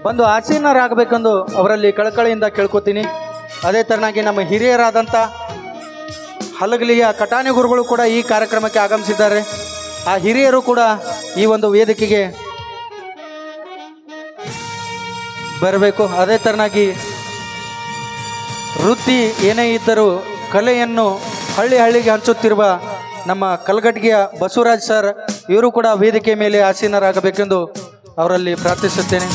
ಬಂದು ಆಸೀನರಾಗಬೇಕೆಂದು ಅವರಲ್ಲಿ ಕಳಕಳಿಯಿಂದ ಕೇಳ್ಕೊತೀನಿ ಅದೇ ಥರನಾಗಿ ನಮ್ಮ ಹಿರಿಯರಾದಂಥ ಹಲಗಲಿಯ ಕಟಾಣಿ ಗುರುಗಳು ಕೂಡ ಈ ಕಾರ್ಯಕ್ರಮಕ್ಕೆ ಆಗಮಿಸಿದ್ದಾರೆ ಆ ಹಿರಿಯರು ಕೂಡ ಈ ಒಂದು ವೇದಿಕೆಗೆ ಬರಬೇಕು ಅದೇ ಥರನಾಗಿ ವೃತ್ತಿ ಏನೇ ಇದ್ದರೂ ಕಲೆಯನ್ನು ಹಳ್ಳಿ ಹಳ್ಳಿಗೆ ಹಂಚುತ್ತಿರುವ ನಮ್ಮ ಕಲ್ಗಟ್ಟಿಗೆಯ ಬಸವರಾಜ್ ಸರ್ ಇವರು ಕೂಡ ವೇದಿಕೆ ಮೇಲೆ ಆಸೀನರಾಗಬೇಕೆಂದು ಅವರಲ್ಲಿ ಪ್ರಾರ್ಥಿಸುತ್ತೇನೆ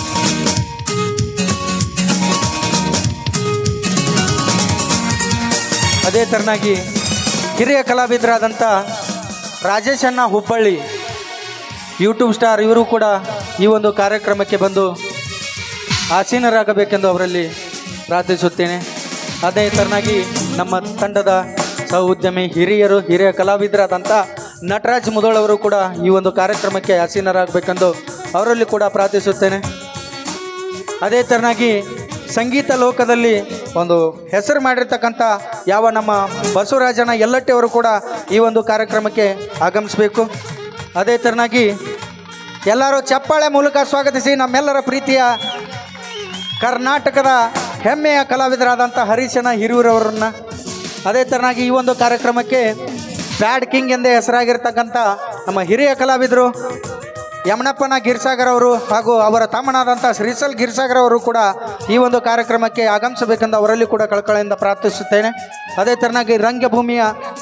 ಅದೇ ಥರನಾಗಿ ಹಿರಿಯ ಕಲಾವಿದರಾದಂಥ ರಾಜೇಶಣ್ಣ ಹುಬ್ಬಳ್ಳಿ ಯೂಟ್ಯೂಬ್ ಸ್ಟಾರ್ ಇವರು ಕೂಡ ಈ ಒಂದು ಕಾರ್ಯಕ್ರಮಕ್ಕೆ ಬಂದು ಆಸೀನರಾಗಬೇಕೆಂದು ಅವರಲ್ಲಿ ಪ್ರಾರ್ಥಿಸುತ್ತೇನೆ ಅದೇ ಥರನಾಗಿ ನಮ್ಮ ತಂಡದ ಸಹ ಉದ್ಯಮಿ ಹಿರಿಯರು ಹಿರಿಯ ಕಲಾವಿದರಾದಂಥ ನಟರಾಜ್ ಮುದೋಳವರು ಕೂಡ ಈ ಒಂದು ಕಾರ್ಯಕ್ರಮಕ್ಕೆ ಆಸೀನರಾಗಬೇಕೆಂದು ಅವರಲ್ಲಿ ಕೂಡ ಪ್ರಾರ್ಥಿಸುತ್ತೇನೆ ಅದೇ ಥರನಾಗಿ ಸಂಗೀತ ಲೋಕದಲ್ಲಿ ಒಂದು ಹೆಸರು ಮಾಡಿರ್ತಕ್ಕಂಥ ಯಾವ ನಮ್ಮ ಬಸವರಾಜನ ಎಲ್ಲಟ್ಟಿ ಅವರು ಕೂಡ ಈ ಒಂದು ಕಾರ್ಯಕ್ರಮಕ್ಕೆ ಆಗಮಿಸಬೇಕು ಅದೇ ಥರನಾಗಿ ಎಲ್ಲರೂ ಚಪ್ಪಾಳೆ ಮೂಲಕ ಸ್ವಾಗತಿಸಿ ನಮ್ಮೆಲ್ಲರ ಪ್ರೀತಿಯ ಕರ್ನಾಟಕದ ಹೆಮ್ಮೆಯ ಕಲಾವಿದರಾದಂಥ ಹರೀಶನ ಹಿರಿಯೂರವರನ್ನ ಅದೇ ಥರನಾಗಿ ಈ ಒಂದು ಕಾರ್ಯಕ್ರಮಕ್ಕೆ ಬ್ಯಾಡ್ ಕಿಂಗ್ ಎಂದೇ ಹೆಸರಾಗಿರ್ತಕ್ಕಂಥ ನಮ್ಮ ಹಿರಿಯ ಕಲಾವಿದರು ಯಮನಪ್ಪನ ಗಿರ್ಸಾಗರ್ ಅವರು ಹಾಗೂ ಅವರ ತಮ್ಮನಾದಂಥ ಶ್ರೀಸಲ್ ಗಿರ್ಸಾಗರ್ ಅವರು ಕೂಡ ಈ ಒಂದು ಕಾರ್ಯಕ್ರಮಕ್ಕೆ ಆಗಮಿಸಬೇಕೆಂದು ಅವರಲ್ಲಿ ಕೂಡ ಕಳಕಳಿಯಿಂದ ಪ್ರಾರ್ಥಿಸುತ್ತೇನೆ ಅದೇ ಥರನಾಗಿ ರಂಗಭೂಮಿಯ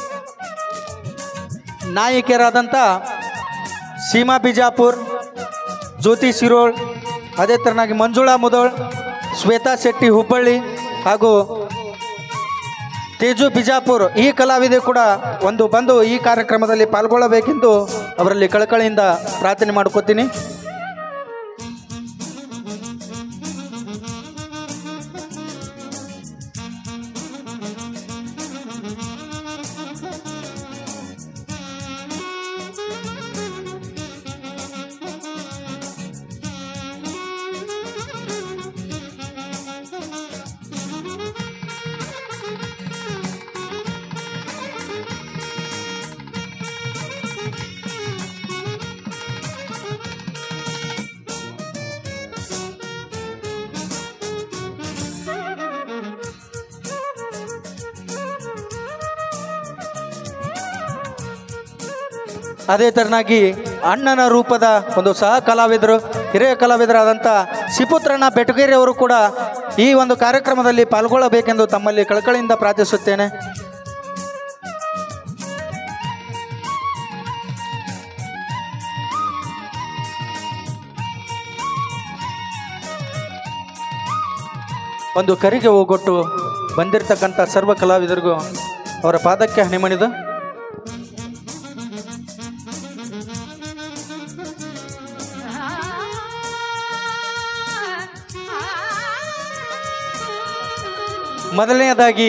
ನಾಯಕಿಯರಾದಂಥ ಸೀಮಾ ಬಿಜಾಪುರ್ ಜ್ಯೋತಿ ಶಿರೋಳ್ ಅದೇ ಥರನಾಗಿ ಮಂಜುಳಾ ಮುದೋಳ್ ಶ್ವೇತಾ ಶೆಟ್ಟಿ ಹುಬ್ಬಳ್ಳಿ ಹಾಗೂ ತೇಜು ಬಿಜಾಪುರ್ ಈ ಕಲಾವಿದೆ ಕೂಡ ಒಂದು ಬಂದು ಈ ಕಾರ್ಯಕ್ರಮದಲ್ಲಿ ಪಾಲ್ಗೊಳ್ಳಬೇಕೆಂದು ಅವರಲ್ಲಿ ಕಳಕಳಿಯಿಂದ ಪ್ರಾರ್ಥನೆ ಮಾಡ್ಕೋತೀನಿ ಅದೇ ಥರನಾಗಿ ಅಣ್ಣನ ರೂಪದ ಒಂದು ಸಹ ಕಲಾವಿದರು ಹಿರಿಯ ಕಲಾವಿದರಾದಂಥ ಶಿಪುತ್ರಣ್ಣ ಬೆಟಗೇರಿ ಅವರು ಕೂಡ ಈ ಒಂದು ಕಾರ್ಯಕ್ರಮದಲ್ಲಿ ಪಾಲ್ಗೊಳ್ಳಬೇಕೆಂದು ತಮ್ಮಲ್ಲಿ ಕಳಕಳಿಯಿಂದ ಪ್ರಾರ್ಥಿಸುತ್ತೇನೆ ಒಂದು ಕರಿಗೆ ಹೋಗೊಟ್ಟು ಬಂದಿರತಕ್ಕಂಥ ಸರ್ವ ಕಲಾವಿದರಿಗೂ ಅವರ ಪಾದಕ್ಕೆ ಹಣಿಮಣಿದು ಮೊದಲನೆಯದಾಗಿ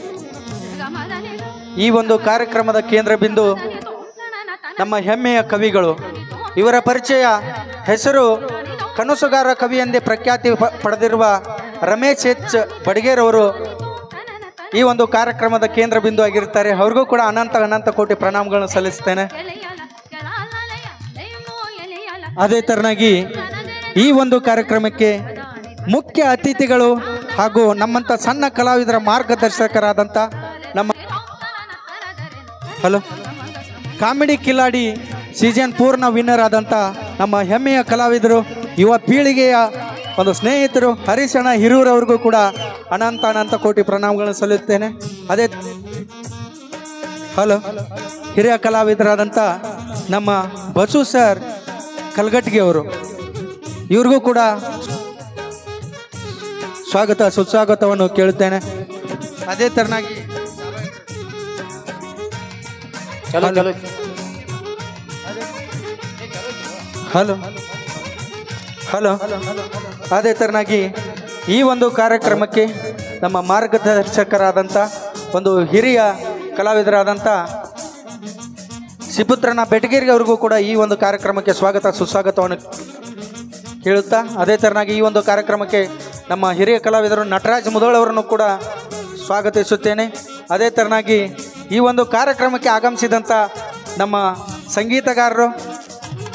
ಈ ಒಂದು ಕಾರ್ಯಕ್ರಮದ ಕೇಂದ್ರ ಬಿಂದು ನಮ್ಮ ಹೆಮ್ಮೆಯ ಕವಿಗಳು ಇವರ ಪರಿಚಯ ಹೆಸರು ಕನಸುಗಾರ ಕವಿ ಎಂದೇ ಪ್ರಖ್ಯಾತಿ ಪ- ಪಡೆದಿರುವ ರಮೇಶ್ ಎಚ್ ಬಡಗೇರವರು ಈ ಒಂದು ಕಾರ್ಯಕ್ರಮದ ಕೇಂದ್ರ ಬಿಂದು ಆಗಿರ್ತಾರೆ ಅವ್ರಿಗೂ ಕೂಡ ಅನಂತ ಅನಂತ ಕೋಟಿ ಪ್ರಣಾಮಗಳನ್ನು ಸಲ್ಲಿಸ್ತೇನೆ ಅದೇ ತರನಾಗಿ ಈ ಒಂದು ಕಾರ್ಯಕ್ರಮಕ್ಕೆ ಮುಖ್ಯ ಅತಿಥಿಗಳು ಹಾಗೂ ನಮ್ಮಂಥ ಸಣ್ಣ ಕಲಾವಿದರ ಮಾರ್ಗದರ್ಶಕರಾದಂಥ ನಮ್ಮ ಹಲೋ ಕಾಮಿಡಿ ಕಿಲಾಡಿ ಸೀಸನ್ ಪೂರ್ಣ ವಿನ್ನರ್ ಆದಂಥ ನಮ್ಮ ಹೆಮ್ಮೆಯ ಕಲಾವಿದರು ಯುವ ಪೀಳಿಗೆಯ ಒಂದು ಸ್ನೇಹಿತರು ಹರೀಶಣ್ಣ ಹಿರೂರವ್ರಿಗೂ ಕೂಡ ಅನಂತ ಅನಂತ ಕೋಟಿ ಪ್ರಣಾಮಗಳನ್ನು ಸಲ್ಲಿಸುತ್ತೇನೆ ಅದೇ ಹಲೋ ಹಿರಿಯ ಕಲಾವಿದರಾದಂಥ ನಮ್ಮ ಬಸು ಸರ್ ಕಲ್ಗಟ್ಟಿಗೆ ಅವರು ಇವ್ರಿಗೂ ಕೂಡ ಸ್ವಾಗತ ಸುಸ್ವಾಗತವನ್ನು ಕೇಳುತ್ತೇನೆ ಅದೇ ತರನಾಗಿ ಚಲೋ ಚಲೋ ಹಲೋ ಹಲೋ ಅದೇ ಥರನಾಗಿ ಈ ಒಂದು ಕಾರ್ಯಕ್ರಮಕ್ಕೆ ನಮ್ಮ ಮಾರ್ಗದರ್ಶಕರಾದಂಥ ಒಂದು ಹಿರಿಯ ಕಲಾವಿದರಾದಂಥ ಸಿಪುತ್ರನ ಬೆಟಗೇರಿ ಅವ್ರಿಗೂ ಕೂಡ ಈ ಒಂದು ಕಾರ್ಯಕ್ರಮಕ್ಕೆ ಸ್ವಾಗತ ಸುಸ್ವಾಗತವನ್ನು ಕೇಳುತ್ತಾ ಅದೇ ಥರನಾಗಿ ಈ ಒಂದು ಕಾರ್ಯಕ್ರಮಕ್ಕೆ ನಮ್ಮ ಹಿರಿಯ ಕಲಾವಿದರು ನಟರಾಜ್ ಮುದೋಳ್ ಅವರನ್ನು ಕೂಡ ಸ್ವಾಗತಿಸುತ್ತೇನೆ ಅದೇ ಥರನಾಗಿ ಈ ಒಂದು ಕಾರ್ಯಕ್ರಮಕ್ಕೆ ಆಗಮಿಸಿದಂಥ ನಮ್ಮ ಸಂಗೀತಗಾರರು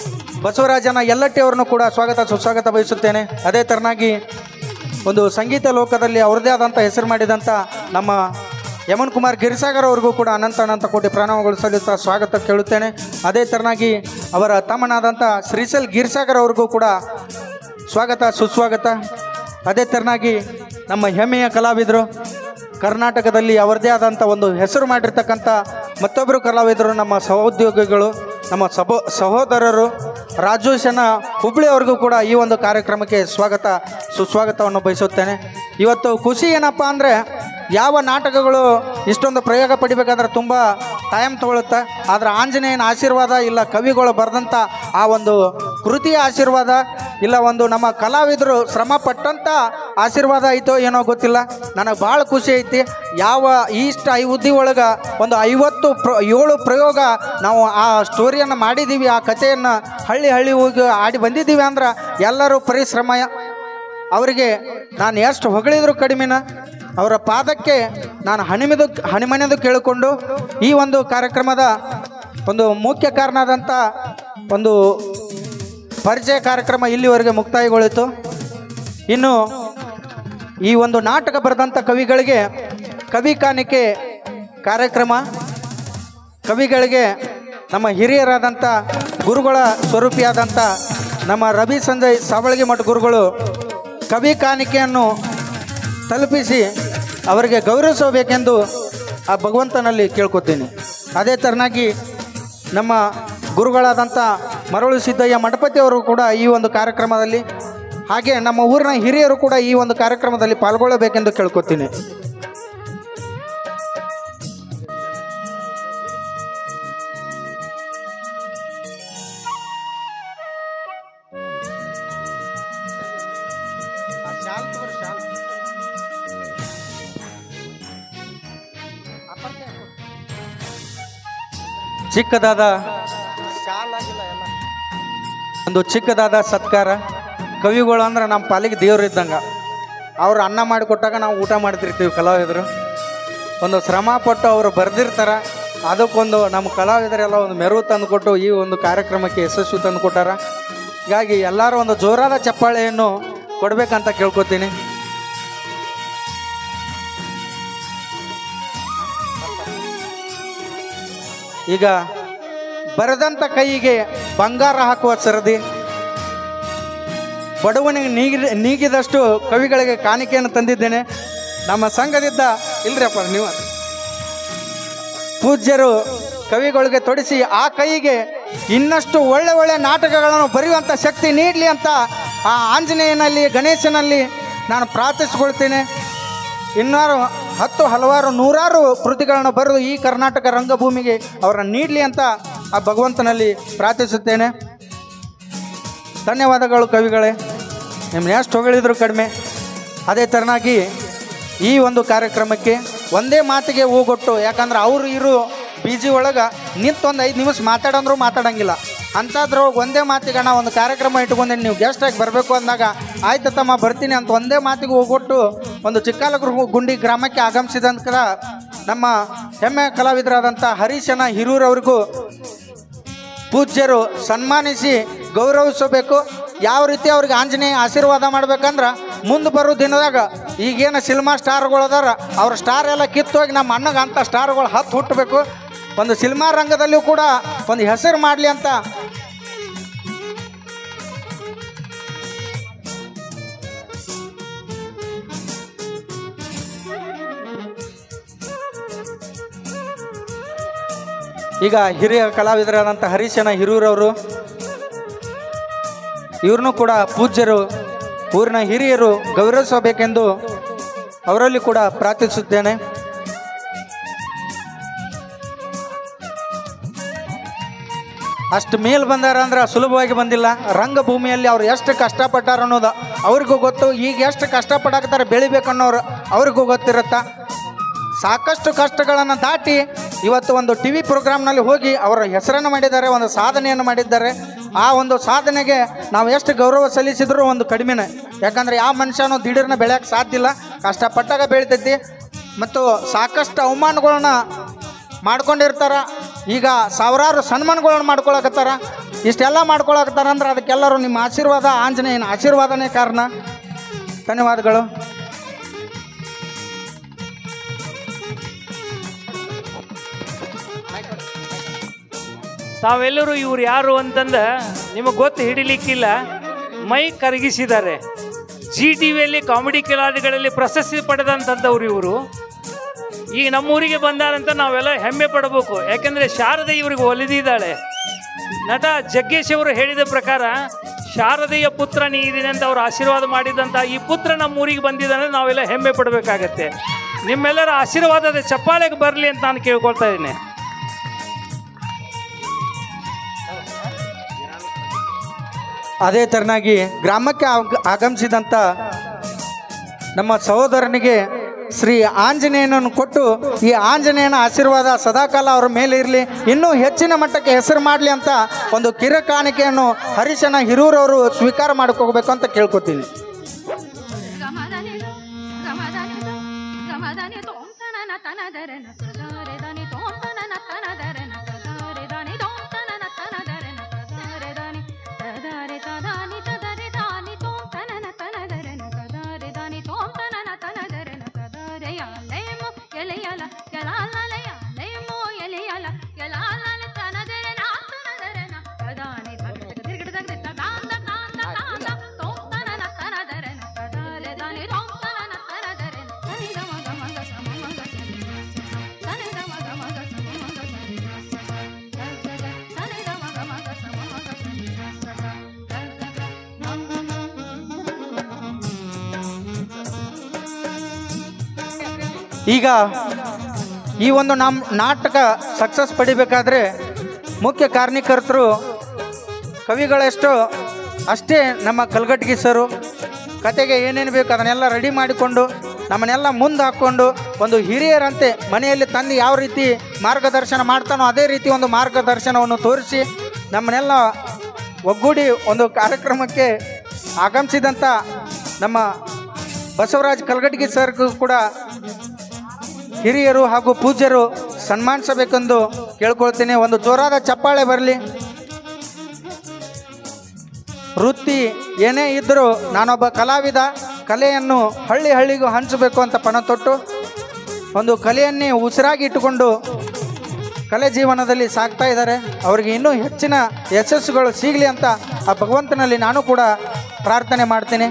ಬಸವರಾಜನ ಎಲ್ಲಟ್ಟಿ ಅವರನ್ನು ಕೂಡ ಸ್ವಾಗತ ಸುಸ್ವಾಗತ ಬಯಸುತ್ತೇನೆ ಅದೇ ಥರನಾಗಿ ಒಂದು ಸಂಗೀತ ಲೋಕದಲ್ಲಿ ಅವ್ರದ್ದೇ ಆದಂಥ ಹೆಸರು ಮಾಡಿದಂಥ ನಮ್ಮ ಯಮನ್ ಕುಮಾರ್ ಗಿರಿಸಾಗರ್ ಅವ್ರಿಗೂ ಕೂಡ ಅನಂತ ಅನಂತ ಕೋಟಿ ಪ್ರಣಾಮಗಳು ಸಲ್ಲಿಸ್ತಾ ಸ್ವಾಗತ ಕೇಳುತ್ತೇನೆ ಅದೇ ಥರನಾಗಿ ಅವರ ತಮ್ಮನಾದಂಥ ಶ್ರೀಸಲ್ ಗಿರಿಸಾಗರ್ ಅವ್ರಿಗೂ ಕೂಡ ಸ್ವಾಗತ ಸುಸ್ವಾಗತ ಅದೇ ಥರನಾಗಿ ನಮ್ಮ ಹೆಮ್ಮೆಯ ಕಲಾವಿದರು ಕರ್ನಾಟಕದಲ್ಲಿ ಅವರದೇ ಆದಂಥ ಒಂದು ಹೆಸರು ಮಾಡಿರ್ತಕ್ಕಂಥ ಮತ್ತೊಬ್ಬರು ಕಲಾವಿದರು ನಮ್ಮ ಸಹೋದ್ಯೋಗಿಗಳು ನಮ್ಮ ಸಹೋ ಸಹೋದರರು ರಾಜೇಶನ ಹುಬ್ಳಿ ಅವ್ರಿಗೂ ಕೂಡ ಈ ಒಂದು ಕಾರ್ಯಕ್ರಮಕ್ಕೆ ಸ್ವಾಗತ ಸುಸ್ವಾಗತವನ್ನು ಬಯಸುತ್ತೇನೆ ಇವತ್ತು ಖುಷಿ ಏನಪ್ಪ ಅಂದರೆ ಯಾವ ನಾಟಕಗಳು ಇಷ್ಟೊಂದು ಪ್ರಯೋಗ ಪಡಿಬೇಕಾದ್ರೆ ತುಂಬ ಟೈಮ್ ತಗೊಳುತ್ತೆ ಆದರೆ ಆಂಜನೇಯನ ಆಶೀರ್ವಾದ ಇಲ್ಲ ಕವಿಗಳು ಬರೆದಂಥ ಆ ಒಂದು ಕೃತಿಯ ಆಶೀರ್ವಾದ ಇಲ್ಲ ಒಂದು ನಮ್ಮ ಕಲಾವಿದರು ಶ್ರಮ ಪಟ್ಟಂಥ ಆಶೀರ್ವಾದ ಐತೋ ಏನೋ ಗೊತ್ತಿಲ್ಲ ನನಗೆ ಭಾಳ ಖುಷಿ ಐತಿ ಯಾವ ಈಸ್ಟ್ ಐವದ್ದಿ ಒಳಗೆ ಒಂದು ಐವತ್ತು ಪ್ರ ಏಳು ಪ್ರಯೋಗ ನಾವು ಆ ಸ್ಟೋರಿಯನ್ನು ಮಾಡಿದ್ದೀವಿ ಆ ಕಥೆಯನ್ನು ಹಳ್ಳಿ ಹಳ್ಳಿ ಹೋಗಿ ಆಡಿ ಬಂದಿದ್ದೀವಿ ಅಂದ್ರೆ ಎಲ್ಲರೂ ಪರಿಶ್ರಮ ಅವರಿಗೆ ನಾನು ಎಷ್ಟು ಹೊಗಳಿದ್ರು ಕಡಿಮೆನ ಅವರ ಪಾದಕ್ಕೆ ನಾನು ಹಣಿಮೆದು ಹಣಿಮನೆದು ಕೇಳಿಕೊಂಡು ಈ ಒಂದು ಕಾರ್ಯಕ್ರಮದ ಒಂದು ಮುಖ್ಯ ಕಾರಣದಂಥ ಒಂದು ಪರಿಚಯ ಕಾರ್ಯಕ್ರಮ ಇಲ್ಲಿವರೆಗೆ ಮುಕ್ತಾಯಗೊಳಿತು ಇನ್ನು ಈ ಒಂದು ನಾಟಕ ಬರೆದಂಥ ಕವಿಗಳಿಗೆ ಕವಿ ಕಾಣಿಕೆ ಕಾರ್ಯಕ್ರಮ ಕವಿಗಳಿಗೆ ನಮ್ಮ ಹಿರಿಯರಾದಂಥ ಗುರುಗಳ ಸ್ವರೂಪಿಯಾದಂಥ ನಮ್ಮ ರವಿ ಸಂಜಯ್ ಸಾವಳಗಿ ಮಠ ಗುರುಗಳು ಕವಿ ಕಾಣಿಕೆಯನ್ನು ತಲುಪಿಸಿ ಅವರಿಗೆ ಗೌರವಿಸಬೇಕೆಂದು ಆ ಭಗವಂತನಲ್ಲಿ ಕೇಳ್ಕೊತೀನಿ ಅದೇ ಥರನಾಗಿ ನಮ್ಮ ಗುರುಗಳಾದಂಥ ಮರಳು ಸಿದ್ದಯ್ಯ ಮಂಟಪತಿ ಅವರು ಕೂಡ ಈ ಒಂದು ಕಾರ್ಯಕ್ರಮದಲ್ಲಿ ಹಾಗೆ ನಮ್ಮ ಊರಿನ ಹಿರಿಯರು ಕೂಡ ಈ ಒಂದು ಕಾರ್ಯಕ್ರಮದಲ್ಲಿ ಪಾಲ್ಗೊಳ್ಳಬೇಕೆಂದು ಕೇಳ್ಕೊತೀನಿ ಚಿಕ್ಕದಾದ ಒಂದು ಚಿಕ್ಕದಾದ ಸತ್ಕಾರ ಕವಿಗಳು ಅಂದ್ರೆ ನಮ್ಮ ಪಾಲಿಗೆ ದೇವ್ರು ಇದ್ದಂಗೆ ಅವ್ರು ಅನ್ನ ಮಾಡಿಕೊಟ್ಟಾಗ ನಾವು ಊಟ ಮಾಡ್ತಿರ್ತೀವಿ ಕಲಾವಿದರು ಒಂದು ಶ್ರಮ ಪಟ್ಟು ಅವರು ಬರೆದಿರ್ತಾರೆ ಅದಕ್ಕೊಂದು ನಮ್ಮ ಕಲಾವಿದರೆಲ್ಲ ಒಂದು ಮೆರುಗು ತಂದುಕೊಟ್ಟು ಈ ಒಂದು ಕಾರ್ಯಕ್ರಮಕ್ಕೆ ಯಶಸ್ವಿ ತಂದುಕೊಟ್ಟಾರ ಹೀಗಾಗಿ ಎಲ್ಲರೂ ಒಂದು ಜೋರಾದ ಚಪ್ಪಾಳೆಯನ್ನು ಕೊಡಬೇಕಂತ ಕೇಳ್ಕೊತೀನಿ ಈಗ ಬರೆದಂಥ ಕೈಗೆ ಬಂಗಾರ ಹಾಕುವ ಸರದಿ ಬಡವನಿಗೆ ನೀಗಿ ನೀಗಿದಷ್ಟು ಕವಿಗಳಿಗೆ ಕಾಣಿಕೆಯನ್ನು ತಂದಿದ್ದೇನೆ ನಮ್ಮ ಸಂಘದಿಂದ ಇಲ್ರಿಯಪ್ಪ ನೀವು ಪೂಜ್ಯರು ಕವಿಗಳಿಗೆ ತೊಡಿಸಿ ಆ ಕೈಗೆ ಇನ್ನಷ್ಟು ಒಳ್ಳೆ ಒಳ್ಳೆ ನಾಟಕಗಳನ್ನು ಬರೆಯುವಂಥ ಶಕ್ತಿ ನೀಡಲಿ ಅಂತ ಆ ಆಂಜನೇಯನಲ್ಲಿ ಗಣೇಶನಲ್ಲಿ ನಾನು ಪ್ರಾರ್ಥಿಸಿಕೊಳ್ತೇನೆ ಇನ್ನಾರು ಹತ್ತು ಹಲವಾರು ನೂರಾರು ಕೃತಿಗಳನ್ನು ಬರೆದು ಈ ಕರ್ನಾಟಕ ರಂಗಭೂಮಿಗೆ ಅವರನ್ನು ನೀಡಲಿ ಅಂತ ಆ ಭಗವಂತನಲ್ಲಿ ಪ್ರಾರ್ಥಿಸುತ್ತೇನೆ ಧನ್ಯವಾದಗಳು ಕವಿಗಳೇ ನಿಮ್ಮನ್ನ ಎಷ್ಟು ಹೊಗಳಿದ್ರು ಕಡಿಮೆ ಅದೇ ಥರನಾಗಿ ಈ ಒಂದು ಕಾರ್ಯಕ್ರಮಕ್ಕೆ ಒಂದೇ ಮಾತಿಗೆ ಹೋಗೊಟ್ಟು ಯಾಕಂದ್ರೆ ಅವರು ಇರು ಬಿ ಜಿ ಒಳಗೆ ನಿಂತು ಒಂದು ಐದು ನಿಮಿಷ ಮಾತಾಡಂದ್ರೂ ಮಾತಾಡಂಗಿಲ್ಲ ಅಂಥದ್ರೊಳಗೆ ಒಂದೇ ಮಾತಿಗೆ ನಾ ಒಂದು ಕಾರ್ಯಕ್ರಮ ಇಟ್ಕೊಂಡೆ ನೀವು ಗೆಸ್ಟಾಗಿ ಬರಬೇಕು ಅಂದಾಗ ಆಯ್ತು ತಮ್ಮ ಬರ್ತೀನಿ ಅಂತ ಒಂದೇ ಮಾತಿಗೆ ಹೋಗೊಟ್ಟು ಒಂದು ಚಿಕ್ಕಾಲಗುರು ಗುಂಡಿ ಗ್ರಾಮಕ್ಕೆ ಆಗಮಿಸಿದಂತ ನಮ್ಮ ಹೆಮ್ಮೆ ಕಲಾವಿದರಾದಂಥ ಹರೀಶನ ಹಿರೂರವ್ರಿಗೂ ಪೂಜ್ಯರು ಸನ್ಮಾನಿಸಿ ಗೌರವಿಸಬೇಕು ಯಾವ ರೀತಿ ಅವ್ರಿಗೆ ಆಂಜನೇಯ ಆಶೀರ್ವಾದ ಮಾಡ್ಬೇಕಂದ್ರೆ ಮುಂದೆ ಬರೋ ದಿನದಾಗ ಈಗೇನು ಸಿನಿಮಾ ಸ್ಟಾರ್ಗಳು ಅದಾರ ಅವ್ರ ಸ್ಟಾರ್ ಎಲ್ಲ ಕಿತ್ತೋಗಿ ನಮ್ಮ ಅಣ್ಣಗೆ ಅಂಥ ಸ್ಟಾರ್ಗಳು ಹತ್ತು ಹುಟ್ಟಬೇಕು ಒಂದು ಸಿನಿಮಾ ರಂಗದಲ್ಲಿಯೂ ಕೂಡ ಒಂದು ಹೆಸರು ಮಾಡಲಿ ಅಂತ ಈಗ ಹಿರಿಯ ಕಲಾವಿದರಾದಂಥ ಹರೀಶನ ಹಿರೂರವರು ಇವ್ರನ್ನೂ ಕೂಡ ಪೂಜ್ಯರು ಊರಿನ ಹಿರಿಯರು ಗೌರವಿಸಬೇಕೆಂದು ಅವರಲ್ಲಿ ಕೂಡ ಪ್ರಾರ್ಥಿಸುತ್ತೇನೆ ಅಷ್ಟು ಮೇಲ್ ಬಂದಾರ ಅಂದ್ರೆ ಸುಲಭವಾಗಿ ಬಂದಿಲ್ಲ ರಂಗಭೂಮಿಯಲ್ಲಿ ಅವ್ರು ಎಷ್ಟು ಕಷ್ಟಪಟ್ಟಾರ ಅನ್ನೋದು ಅವ್ರಿಗೂ ಗೊತ್ತು ಈಗ ಎಷ್ಟು ಕಷ್ಟಪಡಾಕತ್ತಾರೆ ಬೆಳಿಬೇಕನ್ನೋರು ಅವ್ರಿಗೂ ಗೊತ್ತಿರುತ್ತ ಸಾಕಷ್ಟು ಕಷ್ಟಗಳನ್ನು ದಾಟಿ ಇವತ್ತು ಒಂದು ಟಿ ವಿ ಪ್ರೋಗ್ರಾಮ್ನಲ್ಲಿ ಹೋಗಿ ಅವರ ಹೆಸರನ್ನು ಮಾಡಿದ್ದಾರೆ ಒಂದು ಸಾಧನೆಯನ್ನು ಮಾಡಿದ್ದಾರೆ ಆ ಒಂದು ಸಾಧನೆಗೆ ನಾವು ಎಷ್ಟು ಗೌರವ ಸಲ್ಲಿಸಿದ್ರು ಒಂದು ಕಡಿಮೆನೇ ಯಾಕಂದರೆ ಯಾವ ಮನುಷ್ಯನೂ ದಿಢೀರ್ನ ಬೆಳೆಯೋಕ್ಕೆ ಸಾಧ್ಯ ಇಲ್ಲ ಕಷ್ಟಪಟ್ಟಾಗ ಬೆಳಿತೈತಿ ಮತ್ತು ಸಾಕಷ್ಟು ಅವಮಾನಗಳನ್ನ ಮಾಡ್ಕೊಂಡಿರ್ತಾರ ಈಗ ಸಾವಿರಾರು ಸನ್ಮಾನಗಳನ್ನ ಮಾಡ್ಕೊಳಕತ್ತಾರ ಇಷ್ಟೆಲ್ಲ ಮಾಡ್ಕೊಳಕ್ತಾರಂದ್ರೆ ಅದಕ್ಕೆಲ್ಲರೂ ನಿಮ್ಮ ಆಶೀರ್ವಾದ ಆಂಜನೇಯನ ಆಶೀರ್ವಾದನೇ ಕಾರಣ ಧನ್ಯವಾದಗಳು ತಾವೆಲ್ಲರೂ ಇವ್ರು ಯಾರು ಅಂತಂದ ನಿಮಗೆ ಗೊತ್ತು ಹಿಡಿಲಿಕ್ಕಿಲ್ಲ ಮೈ ಕರಗಿಸಿದ್ದಾರೆ ಜಿ ಟಿ ವಿಯಲ್ಲಿ ಕಾಮಿಡಿ ಕಿಲಾಡಿಗಳಲ್ಲಿ ಪ್ರಶಸ್ತಿ ಪಡೆದಂಥದ್ದವ್ರು ಇವರು ಈಗ ನಮ್ಮೂರಿಗೆ ಬಂದಾರಂತ ನಾವೆಲ್ಲ ಹೆಮ್ಮೆ ಪಡಬೇಕು ಯಾಕೆಂದರೆ ಶಾರದೆ ಇವರಿಗೆ ಒಲಿದಿದ್ದಾಳೆ ನಟ ಜಗ್ಗೇಶ್ ಅವರು ಹೇಳಿದ ಪ್ರಕಾರ ಶಾರದೆಯ ಪುತ್ರ ನೀ ಇದೀನಿ ಅಂತ ಅವ್ರು ಆಶೀರ್ವಾದ ಮಾಡಿದಂಥ ಈ ಪುತ್ರ ನಮ್ಮೂರಿಗೆ ಬಂದಿದ್ದಾನೆ ನಾವೆಲ್ಲ ಹೆಮ್ಮೆ ಪಡಬೇಕಾಗತ್ತೆ ನಿಮ್ಮೆಲ್ಲರ ಆಶೀರ್ವಾದದ ಚಪ್ಪಾಳೆಗೆ ಬರಲಿ ಅಂತ ನಾನು ಕೇಳ್ಕೊಳ್ತಾ ಇದ್ದೀನಿ ಅದೇ ತೆರನಾಗಿ ಗ್ರಾಮಕ್ಕೆ ಆಗ- ಆಗಮಿಸಿದಂಥ ನಮ್ಮ ಸಹೋದರನಿಗೆ ಶ್ರೀ ಆಂಜನೇಯನನ್ನು ಕೊಟ್ಟು ಈ ಆಂಜನೇಯನ ಆಶೀರ್ವಾದ ಸದಾಕಾಲ ಅವರ ಮೇಲೆ ಇರಲಿ ಇನ್ನೂ ಹೆಚ್ಚಿನ ಮಟ್ಟಕ್ಕೆ ಹೆಸರು ಮಾಡಲಿ ಅಂತ ಒಂದು ಕಿರ ಕಾಣಿಕೆಯನ್ನು ಹರೀಶನ ಹಿರೂರವರು ಸ್ವೀಕಾರ ಮಾಡ್ಕೋಬೇಕು ಅಂತ ಕೇಳ್ಕೊತೀನಿ ಗಮದನಿದು ಗಮದನಿದು ಗಮದನಿ ತೋಂತನನ ತನದರನ ತದರೆದನಿ ತೋಂತನನ ತನದರನ ತದರೆದನಿ ತೋಂತನನ ತನದರನ ತದರೆದನಿ ತದರೆ ತದಾನಿ ತದರೆ ದಾನಿ ತೋಂತನನ ತನದರನ ತದರೆದನಿ ತೋಂತನನ ತನದರನ ತದರೆಯ ಲೇಮು ಎಲೆಯಲ ಕೆಲಾಲಯ ಲೇಮು ಎಲೆಯಲ ಕೆಲಾಲಲ ತನದರನ ತನದರನ ತದಾನಿ ತಗಡ ತಿರುಗಡ ತಗಡ ತಾಂದ ತಾಂದ ತಾಂದ ತೋಂತನನ ತನದರನ ತದರೆದನಿ ತೋಂತನನ ತನದರನ ತನಿ ಗಮ ಗಮ ಗ ಸಮ ಮಗ ತನಿ ಗಮ ಗಮ ಗ ಸಮ ಮಗ ತನಿ ಗಮ ಗಮ ಗ ಸಮ ಮಗ ಈಗ ಈ ಒಂದು ನಮ್ಮ ನಾಟಕ ಸಕ್ಸಸ್ ಪಡಿಬೇಕಾದ್ರೆ ಮುಖ್ಯ ಕಾರಣೀಕರ್ತರು ಕವಿಗಳೆಷ್ಟು ಅಷ್ಟೇ ನಮ್ಮ ಕಲ್ಗಟ್ಟಿಗೆ ಸರು ಕತೆಗೆ ಏನೇನು ಬೇಕು ಅದನ್ನೆಲ್ಲ ರೆಡಿ ಮಾಡಿಕೊಂಡು ನಮ್ಮನ್ನೆಲ್ಲ ಮುಂದೆ ಹಾಕ್ಕೊಂಡು ಒಂದು ಹಿರಿಯರಂತೆ ಮನೆಯಲ್ಲಿ ತಂದು ಯಾವ ರೀತಿ ಮಾರ್ಗದರ್ಶನ ಮಾಡ್ತಾನೋ ಅದೇ ರೀತಿ ಒಂದು ಮಾರ್ಗದರ್ಶನವನ್ನು ತೋರಿಸಿ ನಮ್ಮನ್ನೆಲ್ಲ ಒಗ್ಗೂಡಿ ಒಂದು ಕಾರ್ಯಕ್ರಮಕ್ಕೆ ಆಗಮಿಸಿದಂಥ ನಮ್ಮ ಬಸವರಾಜ್ ಕಲ್ಗಟ್ಟಿಗೆ ಸರ್ಗೂ ಕೂಡ ಹಿರಿಯರು ಹಾಗೂ ಪೂಜ್ಯರು ಸನ್ಮಾನಿಸಬೇಕೆಂದು ಕೇಳ್ಕೊಳ್ತೀನಿ ಒಂದು ಜೋರಾದ ಚಪ್ಪಾಳೆ ಬರಲಿ ವೃತ್ತಿ ಏನೇ ಇದ್ದರೂ ನಾನೊಬ್ಬ ಕಲಾವಿದ ಕಲೆಯನ್ನು ಹಳ್ಳಿ ಹಳ್ಳಿಗೂ ಹಂಚಬೇಕು ಅಂತ ಪಣ ತೊಟ್ಟು ಒಂದು ಕಲೆಯನ್ನೇ ಉಸಿರಾಗಿ ಇಟ್ಟುಕೊಂಡು ಕಲೆ ಜೀವನದಲ್ಲಿ ಸಾಗ್ತಾ ಇದ್ದಾರೆ ಅವರಿಗೆ ಇನ್ನೂ ಹೆಚ್ಚಿನ ಯಶಸ್ಸುಗಳು ಸಿಗಲಿ ಅಂತ ಆ ಭಗವಂತನಲ್ಲಿ ನಾನು ಕೂಡ ಪ್ರಾರ್ಥನೆ ಮಾಡ್ತೀನಿ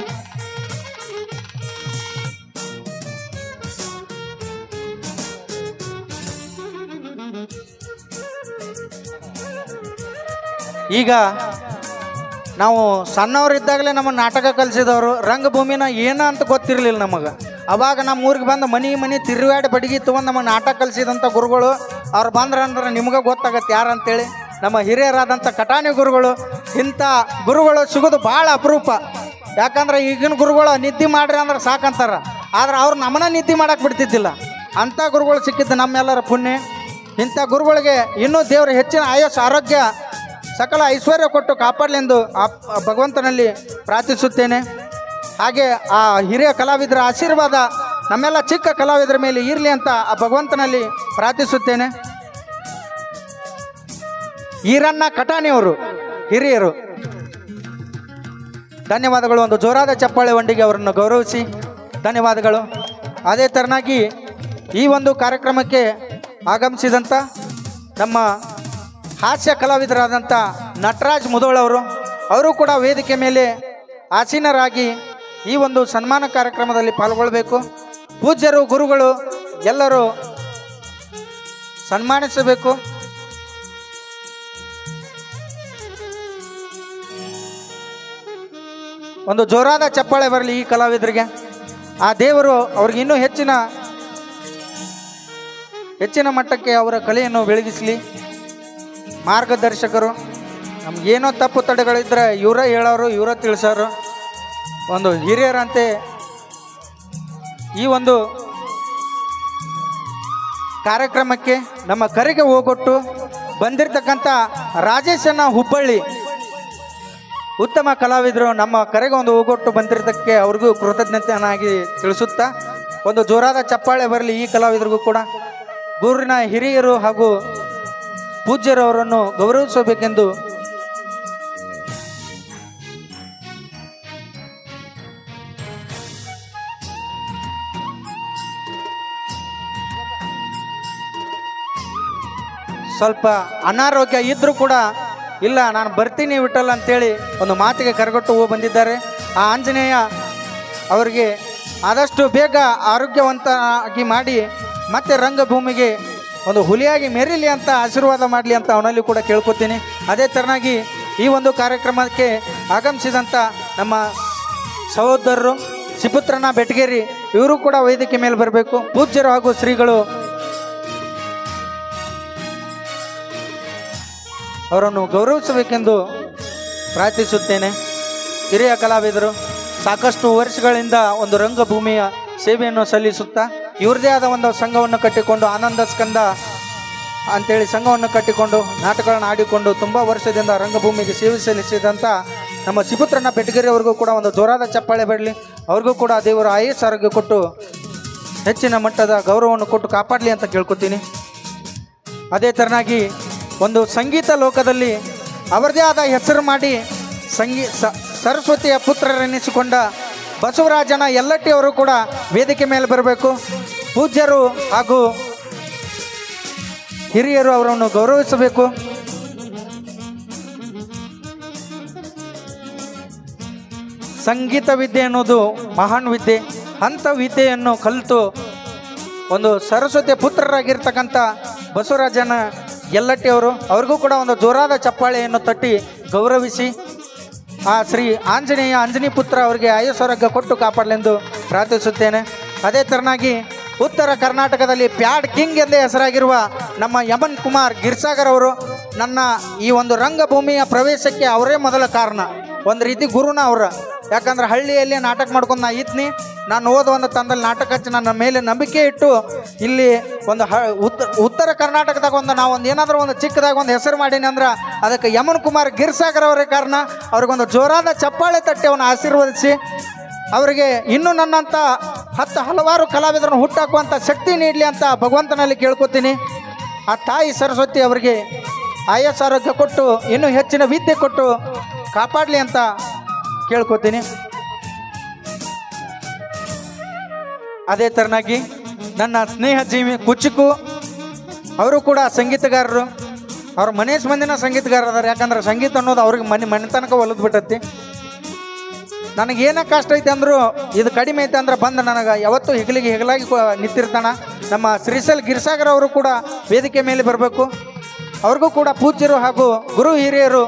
ಈಗ ನಾವು ಸಣ್ಣವರಿದ್ದಾಗಲೇ ನಮ್ಮ ನಾಟಕ ಕಲಿಸಿದವರು ರಂಗಭೂಮಿನ ಏನ ಅಂತ ಗೊತ್ತಿರಲಿಲ್ಲ ನಮಗೆ ಅವಾಗ ನಮ್ಮ ಊರಿಗೆ ಬಂದು ಮನೆ ಮನೆ ತಿರುಗಾಡಿ ಬಡಗಿ ತೊಗೊಂಡು ನಮಗೆ ನಾಟಕ ಕಲಿಸಿದಂಥ ಗುರುಗಳು ಅವ್ರು ಬಂದ್ರೆ ಅಂದ್ರೆ ನಿಮ್ಗೆ ಗೊತ್ತಾಗತ್ತೆ ಯಾರು ಅಂತೇಳಿ ನಮ್ಮ ಹಿರಿಯರಾದಂಥ ಕಟಾಣಿ ಗುರುಗಳು ಇಂಥ ಗುರುಗಳು ಸಿಗೋದು ಭಾಳ ಅಪರೂಪ ಯಾಕಂದ್ರೆ ಈಗಿನ ಗುರುಗಳು ನಿದ್ದೆ ಮಾಡ್ರಿ ಅಂದ್ರೆ ಸಾಕಂತಾರ ಆದ್ರೆ ಅವ್ರು ನಮ್ಮನ್ನ ನಿದ್ದೆ ಮಾಡಕ್ಕೆ ಬಿಡ್ತಿದ್ದಿಲ್ಲ ಅಂಥ ಗುರುಗಳು ಸಿಕ್ಕಿದ್ದು ನಮ್ಮೆಲ್ಲರ ಪುಣ್ಯ ಇಂಥ ಗುರುಗಳಿಗೆ ಇನ್ನೂ ದೇವರ ಹೆಚ್ಚಿನ ಆಯಸ್ಸು ಆರೋಗ್ಯ ಸಕಲ ಐಶ್ವರ್ಯ ಕೊಟ್ಟು ಕಾಪಾಡಲೆಂದು ಆ ಆ ಭಗವಂತನಲ್ಲಿ ಪ್ರಾರ್ಥಿಸುತ್ತೇನೆ ಹಾಗೆ ಆ ಹಿರಿಯ ಕಲಾವಿದರ ಆಶೀರ್ವಾದ ನಮ್ಮೆಲ್ಲ ಚಿಕ್ಕ ಕಲಾವಿದರ ಮೇಲೆ ಇರಲಿ ಅಂತ ಆ ಭಗವಂತನಲ್ಲಿ ಪ್ರಾರ್ಥಿಸುತ್ತೇನೆ ಈರಣ್ಣ ಕಟಾಣಿಯವರು ಹಿರಿಯರು ಧನ್ಯವಾದಗಳು ಒಂದು ಜೋರಾದ ಚಪ್ಪಾಳೆ ವಂಡಿಗೆ ಅವರನ್ನು ಗೌರವಿಸಿ ಧನ್ಯವಾದಗಳು ಅದೇ ಥರನಾಗಿ ಈ ಒಂದು ಕಾರ್ಯಕ್ರಮಕ್ಕೆ ಆಗಮಿಸಿದಂಥ ನಮ್ಮ ಹಾಸ್ಯ ಕಲಾವಿದರಾದಂಥ ನಟರಾಜ್ ಮುದೋಳವರು ಅವರು ಕೂಡ ವೇದಿಕೆ ಮೇಲೆ ಆಸೀನರಾಗಿ ಈ ಒಂದು ಸನ್ಮಾನ ಕಾರ್ಯಕ್ರಮದಲ್ಲಿ ಪಾಲ್ಗೊಳ್ಬೇಕು ಪೂಜ್ಯರು ಗುರುಗಳು ಎಲ್ಲರೂ ಸನ್ಮಾನಿಸಬೇಕು ಒಂದು ಜೋರಾದ ಚಪ್ಪಾಳೆ ಬರಲಿ ಈ ಕಲಾವಿದರಿಗೆ ಆ ದೇವರು ಅವ್ರಿಗೆ ಇನ್ನೂ ಹೆಚ್ಚಿನ ಹೆಚ್ಚಿನ ಮಟ್ಟಕ್ಕೆ ಅವರ ಕಲೆಯನ್ನು ಬೆಳಗಿಸಲಿ ಮಾರ್ಗದರ್ಶಕರು ನಮ್ಗೇನೋ ತಪ್ಪು ತಡೆಗಳಿದ್ರೆ ಇವರ ಹೇಳೋರು ಇವರ ತಿಳಿಸೋರು ಒಂದು ಹಿರಿಯರಂತೆ ಈ ಒಂದು ಕಾರ್ಯಕ್ರಮಕ್ಕೆ ನಮ್ಮ ಕರೆಗೆ ಹೋಗೊಟ್ಟು ಬಂದಿರತಕ್ಕಂಥ ರಾಜೇಶನ ಹುಬ್ಬಳ್ಳಿ ಉತ್ತಮ ಕಲಾವಿದರು ನಮ್ಮ ಕರೆಗೆ ಒಂದು ಹೋಗೊಟ್ಟು ಬಂದಿರತಕ್ಕೆ ಅವ್ರಿಗೂ ಕೃತಜ್ಞತೆಯನ್ನಾಗಿ ತಿಳಿಸುತ್ತಾ ಒಂದು ಜೋರಾದ ಚಪ್ಪಾಳೆ ಬರಲಿ ಈ ಕಲಾವಿದರಿಗೂ ಕೂಡ ಗುರುವಿನ ಹಿರಿಯರು ಹಾಗೂ ಪೂಜ್ಯರವರನ್ನು ಗೌರವಿಸಬೇಕೆಂದು ಸ್ವಲ್ಪ ಅನಾರೋಗ್ಯ ಇದ್ದರೂ ಕೂಡ ಇಲ್ಲ ನಾನು ಬರ್ತೀನಿ ವಿಠಲ್ ಅಂತೇಳಿ ಒಂದು ಮಾತಿಗೆ ಕರಗೊಟ್ಟು ಹೋಗಿ ಬಂದಿದ್ದಾರೆ ಆ ಆಂಜನೇಯ ಅವರಿಗೆ ಆದಷ್ಟು ಬೇಗ ಆರೋಗ್ಯವಂತನಾಗಿ ಮಾಡಿ ಮತ್ತೆ ರಂಗಭೂಮಿಗೆ ಒಂದು ಹುಲಿಯಾಗಿ ಮೆರಿಲಿ ಅಂತ ಆಶೀರ್ವಾದ ಮಾಡಲಿ ಅಂತ ಅವನಲ್ಲಿ ಕೂಡ ಕೇಳ್ಕೊತೀನಿ ಅದೇ ಥರನಾಗಿ ಈ ಒಂದು ಕಾರ್ಯಕ್ರಮಕ್ಕೆ ಆಗಮಿಸಿದಂಥ ನಮ್ಮ ಸಹೋದರರು ಸಿಪುತ್ರನ ಬೆಟಗೇರಿ ಇವರು ಕೂಡ ವೇದಿಕೆ ಮೇಲೆ ಬರಬೇಕು ಪೂಜ್ಯರು ಹಾಗೂ ಶ್ರೀಗಳು ಅವರನ್ನು ಗೌರವಿಸಬೇಕೆಂದು ಪ್ರಾರ್ಥಿಸುತ್ತೇನೆ ಹಿರಿಯ ಕಲಾವಿದರು ಸಾಕಷ್ಟು ವರ್ಷಗಳಿಂದ ಒಂದು ರಂಗಭೂಮಿಯ ಸೇವೆಯನ್ನು ಸಲ್ಲಿಸುತ್ತಾ ಇವ್ರದೇ ಆದ ಒಂದು ಸಂಘವನ್ನು ಕಟ್ಟಿಕೊಂಡು ಆನಂದ ಸ್ಕಂದ ಅಂತೇಳಿ ಸಂಘವನ್ನು ಕಟ್ಟಿಕೊಂಡು ನಾಟಕಗಳನ್ನು ಆಡಿಕೊಂಡು ತುಂಬ ವರ್ಷದಿಂದ ರಂಗಭೂಮಿಗೆ ಸೇವೆ ಸಲ್ಲಿಸಿದಂಥ ನಮ್ಮ ಸಿಪುತ್ರನ ಬೆಟಗೇರಿ ಅವ್ರಿಗೂ ಕೂಡ ಒಂದು ಜೋರಾದ ಚಪ್ಪಾಳೆ ಬರಲಿ ಅವ್ರಿಗೂ ಕೂಡ ದೇವರು ಆಯಸ್ ಆರೋಗ್ಯ ಕೊಟ್ಟು ಹೆಚ್ಚಿನ ಮಟ್ಟದ ಗೌರವವನ್ನು ಕೊಟ್ಟು ಕಾಪಾಡಲಿ ಅಂತ ಕೇಳ್ಕೊತೀನಿ ಅದೇ ಥರನಾಗಿ ಒಂದು ಸಂಗೀತ ಲೋಕದಲ್ಲಿ ಅವರದೇ ಆದ ಹೆಸರು ಮಾಡಿ ಸಂಗೀ ಸ- ಸರಸ್ವತಿಯ ಪುತ್ರರೆನಿಸಿಕೊಂಡ ಬಸವರಾಜನ ಎಲ್ಲಟ್ಟಿ ಅವರು ಕೂಡ ವೇದಿಕೆ ಮೇಲೆ ಬರಬೇಕು ಪೂಜ್ಯರು ಹಾಗೂ ಹಿರಿಯರು ಅವರನ್ನು ಗೌರವಿಸಬೇಕು ಸಂಗೀತ ವಿದ್ಯೆ ಅನ್ನೋದು ಮಹಾನ್ ವಿದ್ಯೆ ಅಂಥ ವಿದ್ಯೆಯನ್ನು ಕಲಿತು ಒಂದು ಸರಸ್ವತಿಯ ಪುತ್ರರಾಗಿರ್ತಕ್ಕಂಥ ಬಸವರಾಜನ ಎಲ್ಲಟ್ಟಿ ಅವರು ಅವ್ರಿಗೂ ಕೂಡ ಒಂದು ಜೋರಾದ ಚಪ್ಪಾಳೆಯನ್ನು ತಟ್ಟಿ ಗೌರವಿಸಿ ಆ ಶ್ರೀ ಆಂಜನೇಯ ಅಂಜನಿ ಪುತ್ರ ಅವರಿಗೆ ಆಯುಸ್ವರ್ಗ ಕೊಟ್ಟು ಕಾಪಾಡಲೆಂದು ಪ್ರಾರ್ಥಿಸುತ್ತೇನೆ ಅದೇ ಥರನಾಗಿ ಉತ್ತರ ಕರ್ನಾಟಕದಲ್ಲಿ ಪ್ಯಾಡ್ ಕಿಂಗ್ ಎಂದೇ ಹೆಸರಾಗಿರುವ ನಮ್ಮ ಯಮನ್ ಕುಮಾರ್ ಗಿರ್ಸಾಗರ್ ಅವರು ನನ್ನ ಈ ಒಂದು ರಂಗಭೂಮಿಯ ಪ್ರವೇಶಕ್ಕೆ ಅವರೇ ಮೊದಲ ಕಾರಣ ಒಂದು ರೀತಿ ಗುರುನ ಅವ್ರ ಯಾಕಂದ್ರೆ ಹಳ್ಳಿಯಲ್ಲಿ ನಾಟಕ ಮಾಡ್ಕೊಂಡು ನಾ ಇದ್ನಿ ನಾನು ಓದ ಒಂದು ತಂದಲ್ಲಿ ನಾಟಕ ಹಚ್ಚಿ ನನ್ನ ಮೇಲೆ ನಂಬಿಕೆ ಇಟ್ಟು ಇಲ್ಲಿ ಒಂದು ಹ ಉತ್ತ ಉತ್ತರ ಕರ್ನಾಟಕದಾಗ ಒಂದು ನಾವು ಒಂದು ಏನಾದರೂ ಒಂದು ಚಿಕ್ಕದಾಗ ಒಂದು ಹೆಸರು ಮಾಡೀನಿ ಅಂದ್ರೆ ಅದಕ್ಕೆ ಯಮನ್ ಕುಮಾರ್ ಗಿರ್ಸಾಗರ್ ಅವರೇ ಕಾರಣ ಅವ್ರಿಗೊಂದು ಜೋರಾದ ಚಪ್ಪಾಳೆ ತಟ್ಟಿ ಅವನ್ನ ಆಶೀರ್ವದಿಸಿ ಅವರಿಗೆ ಇನ್ನೂ ನನ್ನಂಥ ಹತ್ತು ಹಲವಾರು ಕಲಾವಿದರನ್ನು ಹುಟ್ಟಾಕುವಂಥ ಶಕ್ತಿ ನೀಡಲಿ ಅಂತ ಭಗವಂತನಲ್ಲಿ ಕೇಳ್ಕೊತೀನಿ ಆ ತಾಯಿ ಸರಸ್ವತಿ ಅವರಿಗೆ ಆಯಸ್ ಆರೋಗ್ಯ ಕೊಟ್ಟು ಇನ್ನೂ ಹೆಚ್ಚಿನ ವಿದ್ಯೆ ಕೊಟ್ಟು ಕಾಪಾಡಲಿ ಅಂತ ಕೇಳ್ಕೊತೀನಿ ಅದೇ ಥರನಾಗಿ ನನ್ನ ಸ್ನೇಹ ಜೀವಿ ಕುಚಿಕು ಅವರು ಕೂಡ ಸಂಗೀತಗಾರರು ಅವ್ರ ಮನೇಶ್ ಮಂದಿನ ಸಂಗೀತಗಾರ ಅದಾರ ಯಾಕಂದ್ರೆ ಸಂಗೀತ ಅನ್ನೋದು ಅವ್ರಿಗೆ ಮನೆ ಮನೆ ತನಕ ಒಲಿದು ಬಿಟ್ಟತಿ ನನಗೆ ಏನ ಕಷ್ಟ ಐತೆ ಅಂದ್ರು ಇದು ಕಡಿಮೆ ಐತೆ ಅಂದ್ರೆ ಬಂದು ನನಗೆ ಯಾವತ್ತೂ ಹೆಗಲಿಗೆ ಹೆಗಲಾಗಿ ಕೊ- ನಿಂತಿರ್ತಾನ ನಮ್ಮ ಶ್ರೀಸಲ್ ಗಿರ್ಸಾಗರ್ ಅವರು ಕೂಡ ವೇದಿಕೆ ಮೇಲೆ ಬರಬೇಕು ಅವ್ರಿಗೂ ಕೂಡ ಪೂಜ್ಯರು ಹಾಗೂ ಗುರು ಹಿರಿಯರು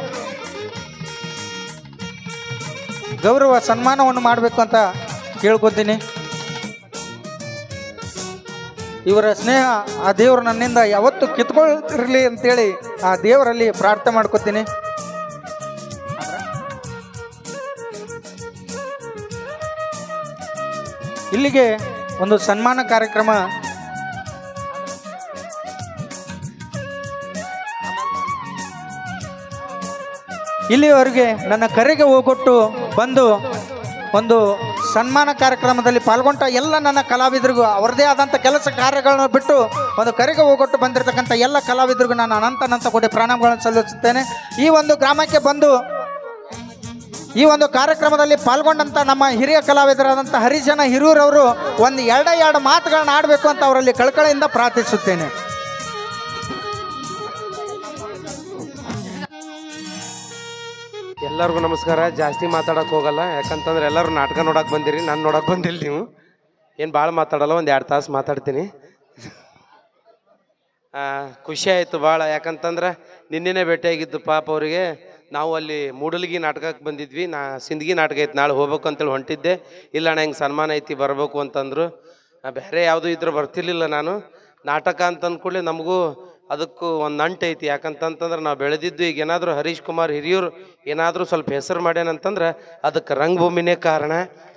ಗೌರವ ಸನ್ಮಾನವನ್ನು ಮಾಡಬೇಕು ಅಂತ ಕೇಳ್ಕೊತೀನಿ ಇವರ ಸ್ನೇಹ ಆ ದೇವರು ನನ್ನಿಂದ ಯಾವತ್ತು ಕಿತ್ಕೊಳ್ತಿರ್ಲಿ ಅಂತೇಳಿ ಆ ದೇವರಲ್ಲಿ ಪ್ರಾರ್ಥನೆ ಮಾಡ್ಕೊತೀನಿ ಇಲ್ಲಿಗೆ ಒಂದು ಸನ್ಮಾನ ಕಾರ್ಯಕ್ರಮ ಇಲ್ಲಿವರೆಗೆ ನನ್ನ ಕರೆಗೆ ಹೋಗೊಟ್ಟು ಬಂದು ಒಂದು ಸನ್ಮಾನ ಕಾರ್ಯಕ್ರಮದಲ್ಲಿ ಪಾಲ್ಗೊಂಡ ಎಲ್ಲ ನನ್ನ ಕಲಾವಿದರಿಗೂ ಅವರದೇ ಆದಂಥ ಕೆಲಸ ಕಾರ್ಯಗಳನ್ನು ಬಿಟ್ಟು ಒಂದು ಕರೆಗೆ ಹೋಗೊಟ್ಟು ಬಂದಿರತಕ್ಕಂಥ ಎಲ್ಲ ಕಲಾವಿದರಿಗೂ ನಾನು ಅನಂತ ಅನಂತ ಕೋಟಿ ಪ್ರಣಾಮಗಳನ್ನು ಸಲ್ಲಿಸುತ್ತೇನೆ ಈ ಒಂದು ಗ್ರಾಮಕ್ಕೆ ಬಂದು ಈ ಒಂದು ಕಾರ್ಯಕ್ರಮದಲ್ಲಿ ಪಾಲ್ಗೊಂಡಂಥ ನಮ್ಮ ಹಿರಿಯ ಕಲಾವಿದರಾದಂಥ ಹರಿಜನ ಹಿರಿಯೂರವರು ಒಂದು ಎರಡ ಎರಡು ಮಾತುಗಳನ್ನ ಆಡಬೇಕು ಅಂತ ಅವರಲ್ಲಿ ಕಳಕಳಿಯಿಂದ ಪ್ರಾರ್ಥಿಸುತ್ತೇನೆ ಎಲ್ಲರಿಗೂ ನಮಸ್ಕಾರ ಜಾಸ್ತಿ ಮಾತಾಡಕ್ಕೆ ಹೋಗಲ್ಲ ಯಾಕಂತಂದ್ರೆ ಎಲ್ಲರೂ ನಾಟಕ ನೋಡಕ್ಕೆ ಬಂದಿರಿ ನಾನು ನೋಡಕ್ಕೆ ಬಂದಿಲ್ಲ ನೀವು ಏನು ಭಾಳ ಮಾತಾಡಲ್ಲ ಒಂದು ಎರಡು ತಾಸು ಮಾತಾಡ್ತೀನಿ ಆ, ಖುಷಿ ಆಯಿತು ಭಾಳ ಯಾಕಂತಂದ್ರೆ ನಿನ್ನೆನೇ ಭೇಟಿಯಾಗಿದ್ದು ಪಾಪ ಅವರಿಗೆ ನಾವು ಅಲ್ಲಿ ಮೂಡಲ್ಗಿ ನಾಟಕಕ್ಕೆ ಬಂದಿದ್ವಿ ನಾ ಸಿಂದಗಿ ನಾಟಕ ಐತಿ ನಾಳೆ ಹೋಗ್ಬೇಕು ಅಂತೇಳಿ ಹೊಂಟಿದ್ದೆ ಇಲ್ಲ ಅಣ್ಣ ಹಿಂಗೆ ಸನ್ಮಾನ ಐತಿ ಬರಬೇಕು ಅಂತಂದರು ಆ, ಬೇರೆ ಯಾವುದೂ ಇದ್ರೆ ಬರ್ತಿರ್ಲಿಲ್ಲ ನಾನು ನಾಟಕ ಅಂತ ಅಂದ್ಕೂಡಲೇ ನಮಗೂ ಅದಕ್ಕೂ ಒಂದು ನಂಟು ಐತಿ ಯಾಕಂತಂತಂದ್ರೆ ನಾವು ಬೆಳೆದಿದ್ದು ಈಗ ಏನಾದರೂ ಹರೀಶ್ ಕುಮಾರ್ ಹಿರಿಯೂರು ಏನಾದರೂ ಸ್ವಲ್ಪ ಹೆಸರು ಮಾಡ್ಯಾನಂತಂದ್ರೆ ಅದಕ್ಕೆ ರಂಗಭೂಮಿನೇ ಕಾರಣ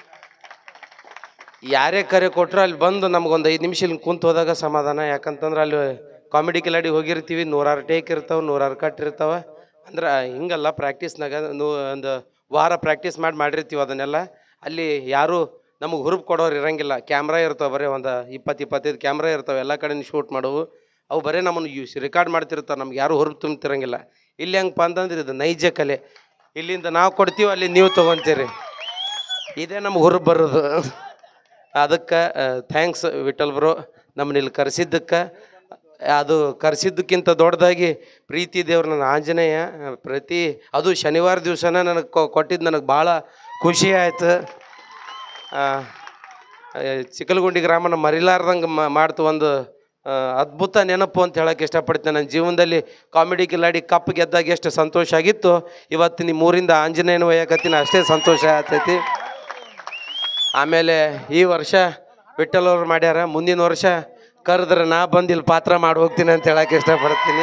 ಯಾರೇ ಕರೆ ಕೊಟ್ಟರು ಅಲ್ಲಿ ಬಂದು ನಮ್ಗೊಂದು ಐದು ನಿಮಿಷ ಇಲ್ಲಿ ಕುಂತು ಹೋದಾಗ ಸಮಾಧಾನ ಯಾಕಂತಂದ್ರೆ ಅಲ್ಲಿ ಕಾಮಿಡಿ ಕಿಲಾಡಿ ಹೋಗಿರ್ತೀವಿ ನೂರಾರು ಟೇಕ್ ಇರ್ತಾವೆ ನೂರಾರು ಕಟ್ ಇರ್ತಾವೆ ಅಂದ್ರೆ ಹಿಂಗಲ್ಲ ಪ್ರಾಕ್ಟೀಸ್ನಾಗ ನೂ ಒಂದು ವಾರ ಪ್ರಾಕ್ಟೀಸ್ ಮಾಡಿ ಮಾಡಿರ್ತೀವಿ ಅದನ್ನೆಲ್ಲ ಅಲ್ಲಿ ಯಾರೂ ನಮಗೆ ಹುರುಪು ಕೊಡೋರು ಇರಂಗಿಲ್ಲ ಕ್ಯಾಮ್ರಾ ಇರ್ತಾವೆ ಬರೀ ಒಂದು ಇಪ್ಪತ್ತು ಇಪ್ಪತ್ತೈದು ಕ್ಯಾಮ್ರಾ ಇರ್ತಾವೆ ಎಲ್ಲ ಕಡೆ ಶೂಟ್ ಮಾಡೋವು ಅವು ಬರೀ ನಮ್ಮನ್ನು ಯೂಸ್ ರೆಕಾರ್ಡ್ ಮಾಡ್ತಿರ್ತಾರೆ ನಮ್ಗೆ ಯಾರೂ ಹುರುಪು ತುಂಬ್ತಿರಂಗಿಲ್ಲ ಇಲ್ಲಿ ಹೆಂಗೆ ಅಂತಂದ್ರೆ ಇದು ನೈಜ ಕಲೆ ಇಲ್ಲಿಂದ ನಾವು ಕೊಡ್ತೀವಿ ಅಲ್ಲಿ ನೀವು ತೊಗೊತೀರಿ ಇದೇ ನಮ್ಗೆ ಹುರುಪು ಬರೋದು ಅದಕ್ಕೆ ಥ್ಯಾಂಕ್ಸ್ ವಿಠಲ್ ಬ್ರೋ ನಮ್ಮನ್ನ ಇಲ್ಲಿ ಕರೆಸಿದ್ದಕ್ಕೆ ಅದು ಕರೆಸಿದ್ದಕ್ಕಿಂತ ದೊಡ್ಡದಾಗಿ ಪ್ರೀತಿ ದೇವ್ರು ನನ್ನ ಆಂಜನೇಯ ಪ್ರತಿ ಅದು ಶನಿವಾರ ದಿವಸನ ನನಗೆ ಕೊಟ್ಟಿದ್ದು ನನಗೆ ಭಾಳ ಖುಷಿ ಆಯ್ತು ಆ, ಆ, ಚಿಕ್ಕಲಗುಂಡಿ ಗ್ರಾಮನ ಮರಿಲಾರ್ದಂಗೆ ಮಾಡ್ತು ಒಂದು ಆ, ಅದ್ಭುತ ನೆನಪು ಅಂತ ಹೇಳಕ್ಕೆ ಇಷ್ಟಪಡ್ತೇನೆ ನನ್ನ ಜೀವನದಲ್ಲಿ ಕಾಮಿಡಿ ಕಿಲಾಡಿ ಕಪ್ ಗೆದ್ದಾಗ ಎಷ್ಟು ಸಂತೋಷ ಆಗಿತ್ತು ಇವತ್ತು ನಿಮ್ಮ ಊರಿಂದ ಆಂಜನೇಯನ ಒಯ್ಯಕತ್ತಿನ ಅಷ್ಟೇ ಸಂತೋಷ ಆಗ್ತೈತಿ ಆಮೇಲೆ ಈ ವರ್ಷ ವಿಠಲ್ ಅವ್ರು ಮಾಡ್ಯಾರ ಮುಂದಿನ ವರ್ಷ ಕರೆದ್ರೆ ನಾ ಬಂದು ಇಲ್ಲಿ ಪಾತ್ರ ಮಾಡಿ ಹೋಗ್ತೀನಿ ಅಂತ ಹೇಳಕ್ಕೆ ಇಷ್ಟಪಡ್ತೀನಿ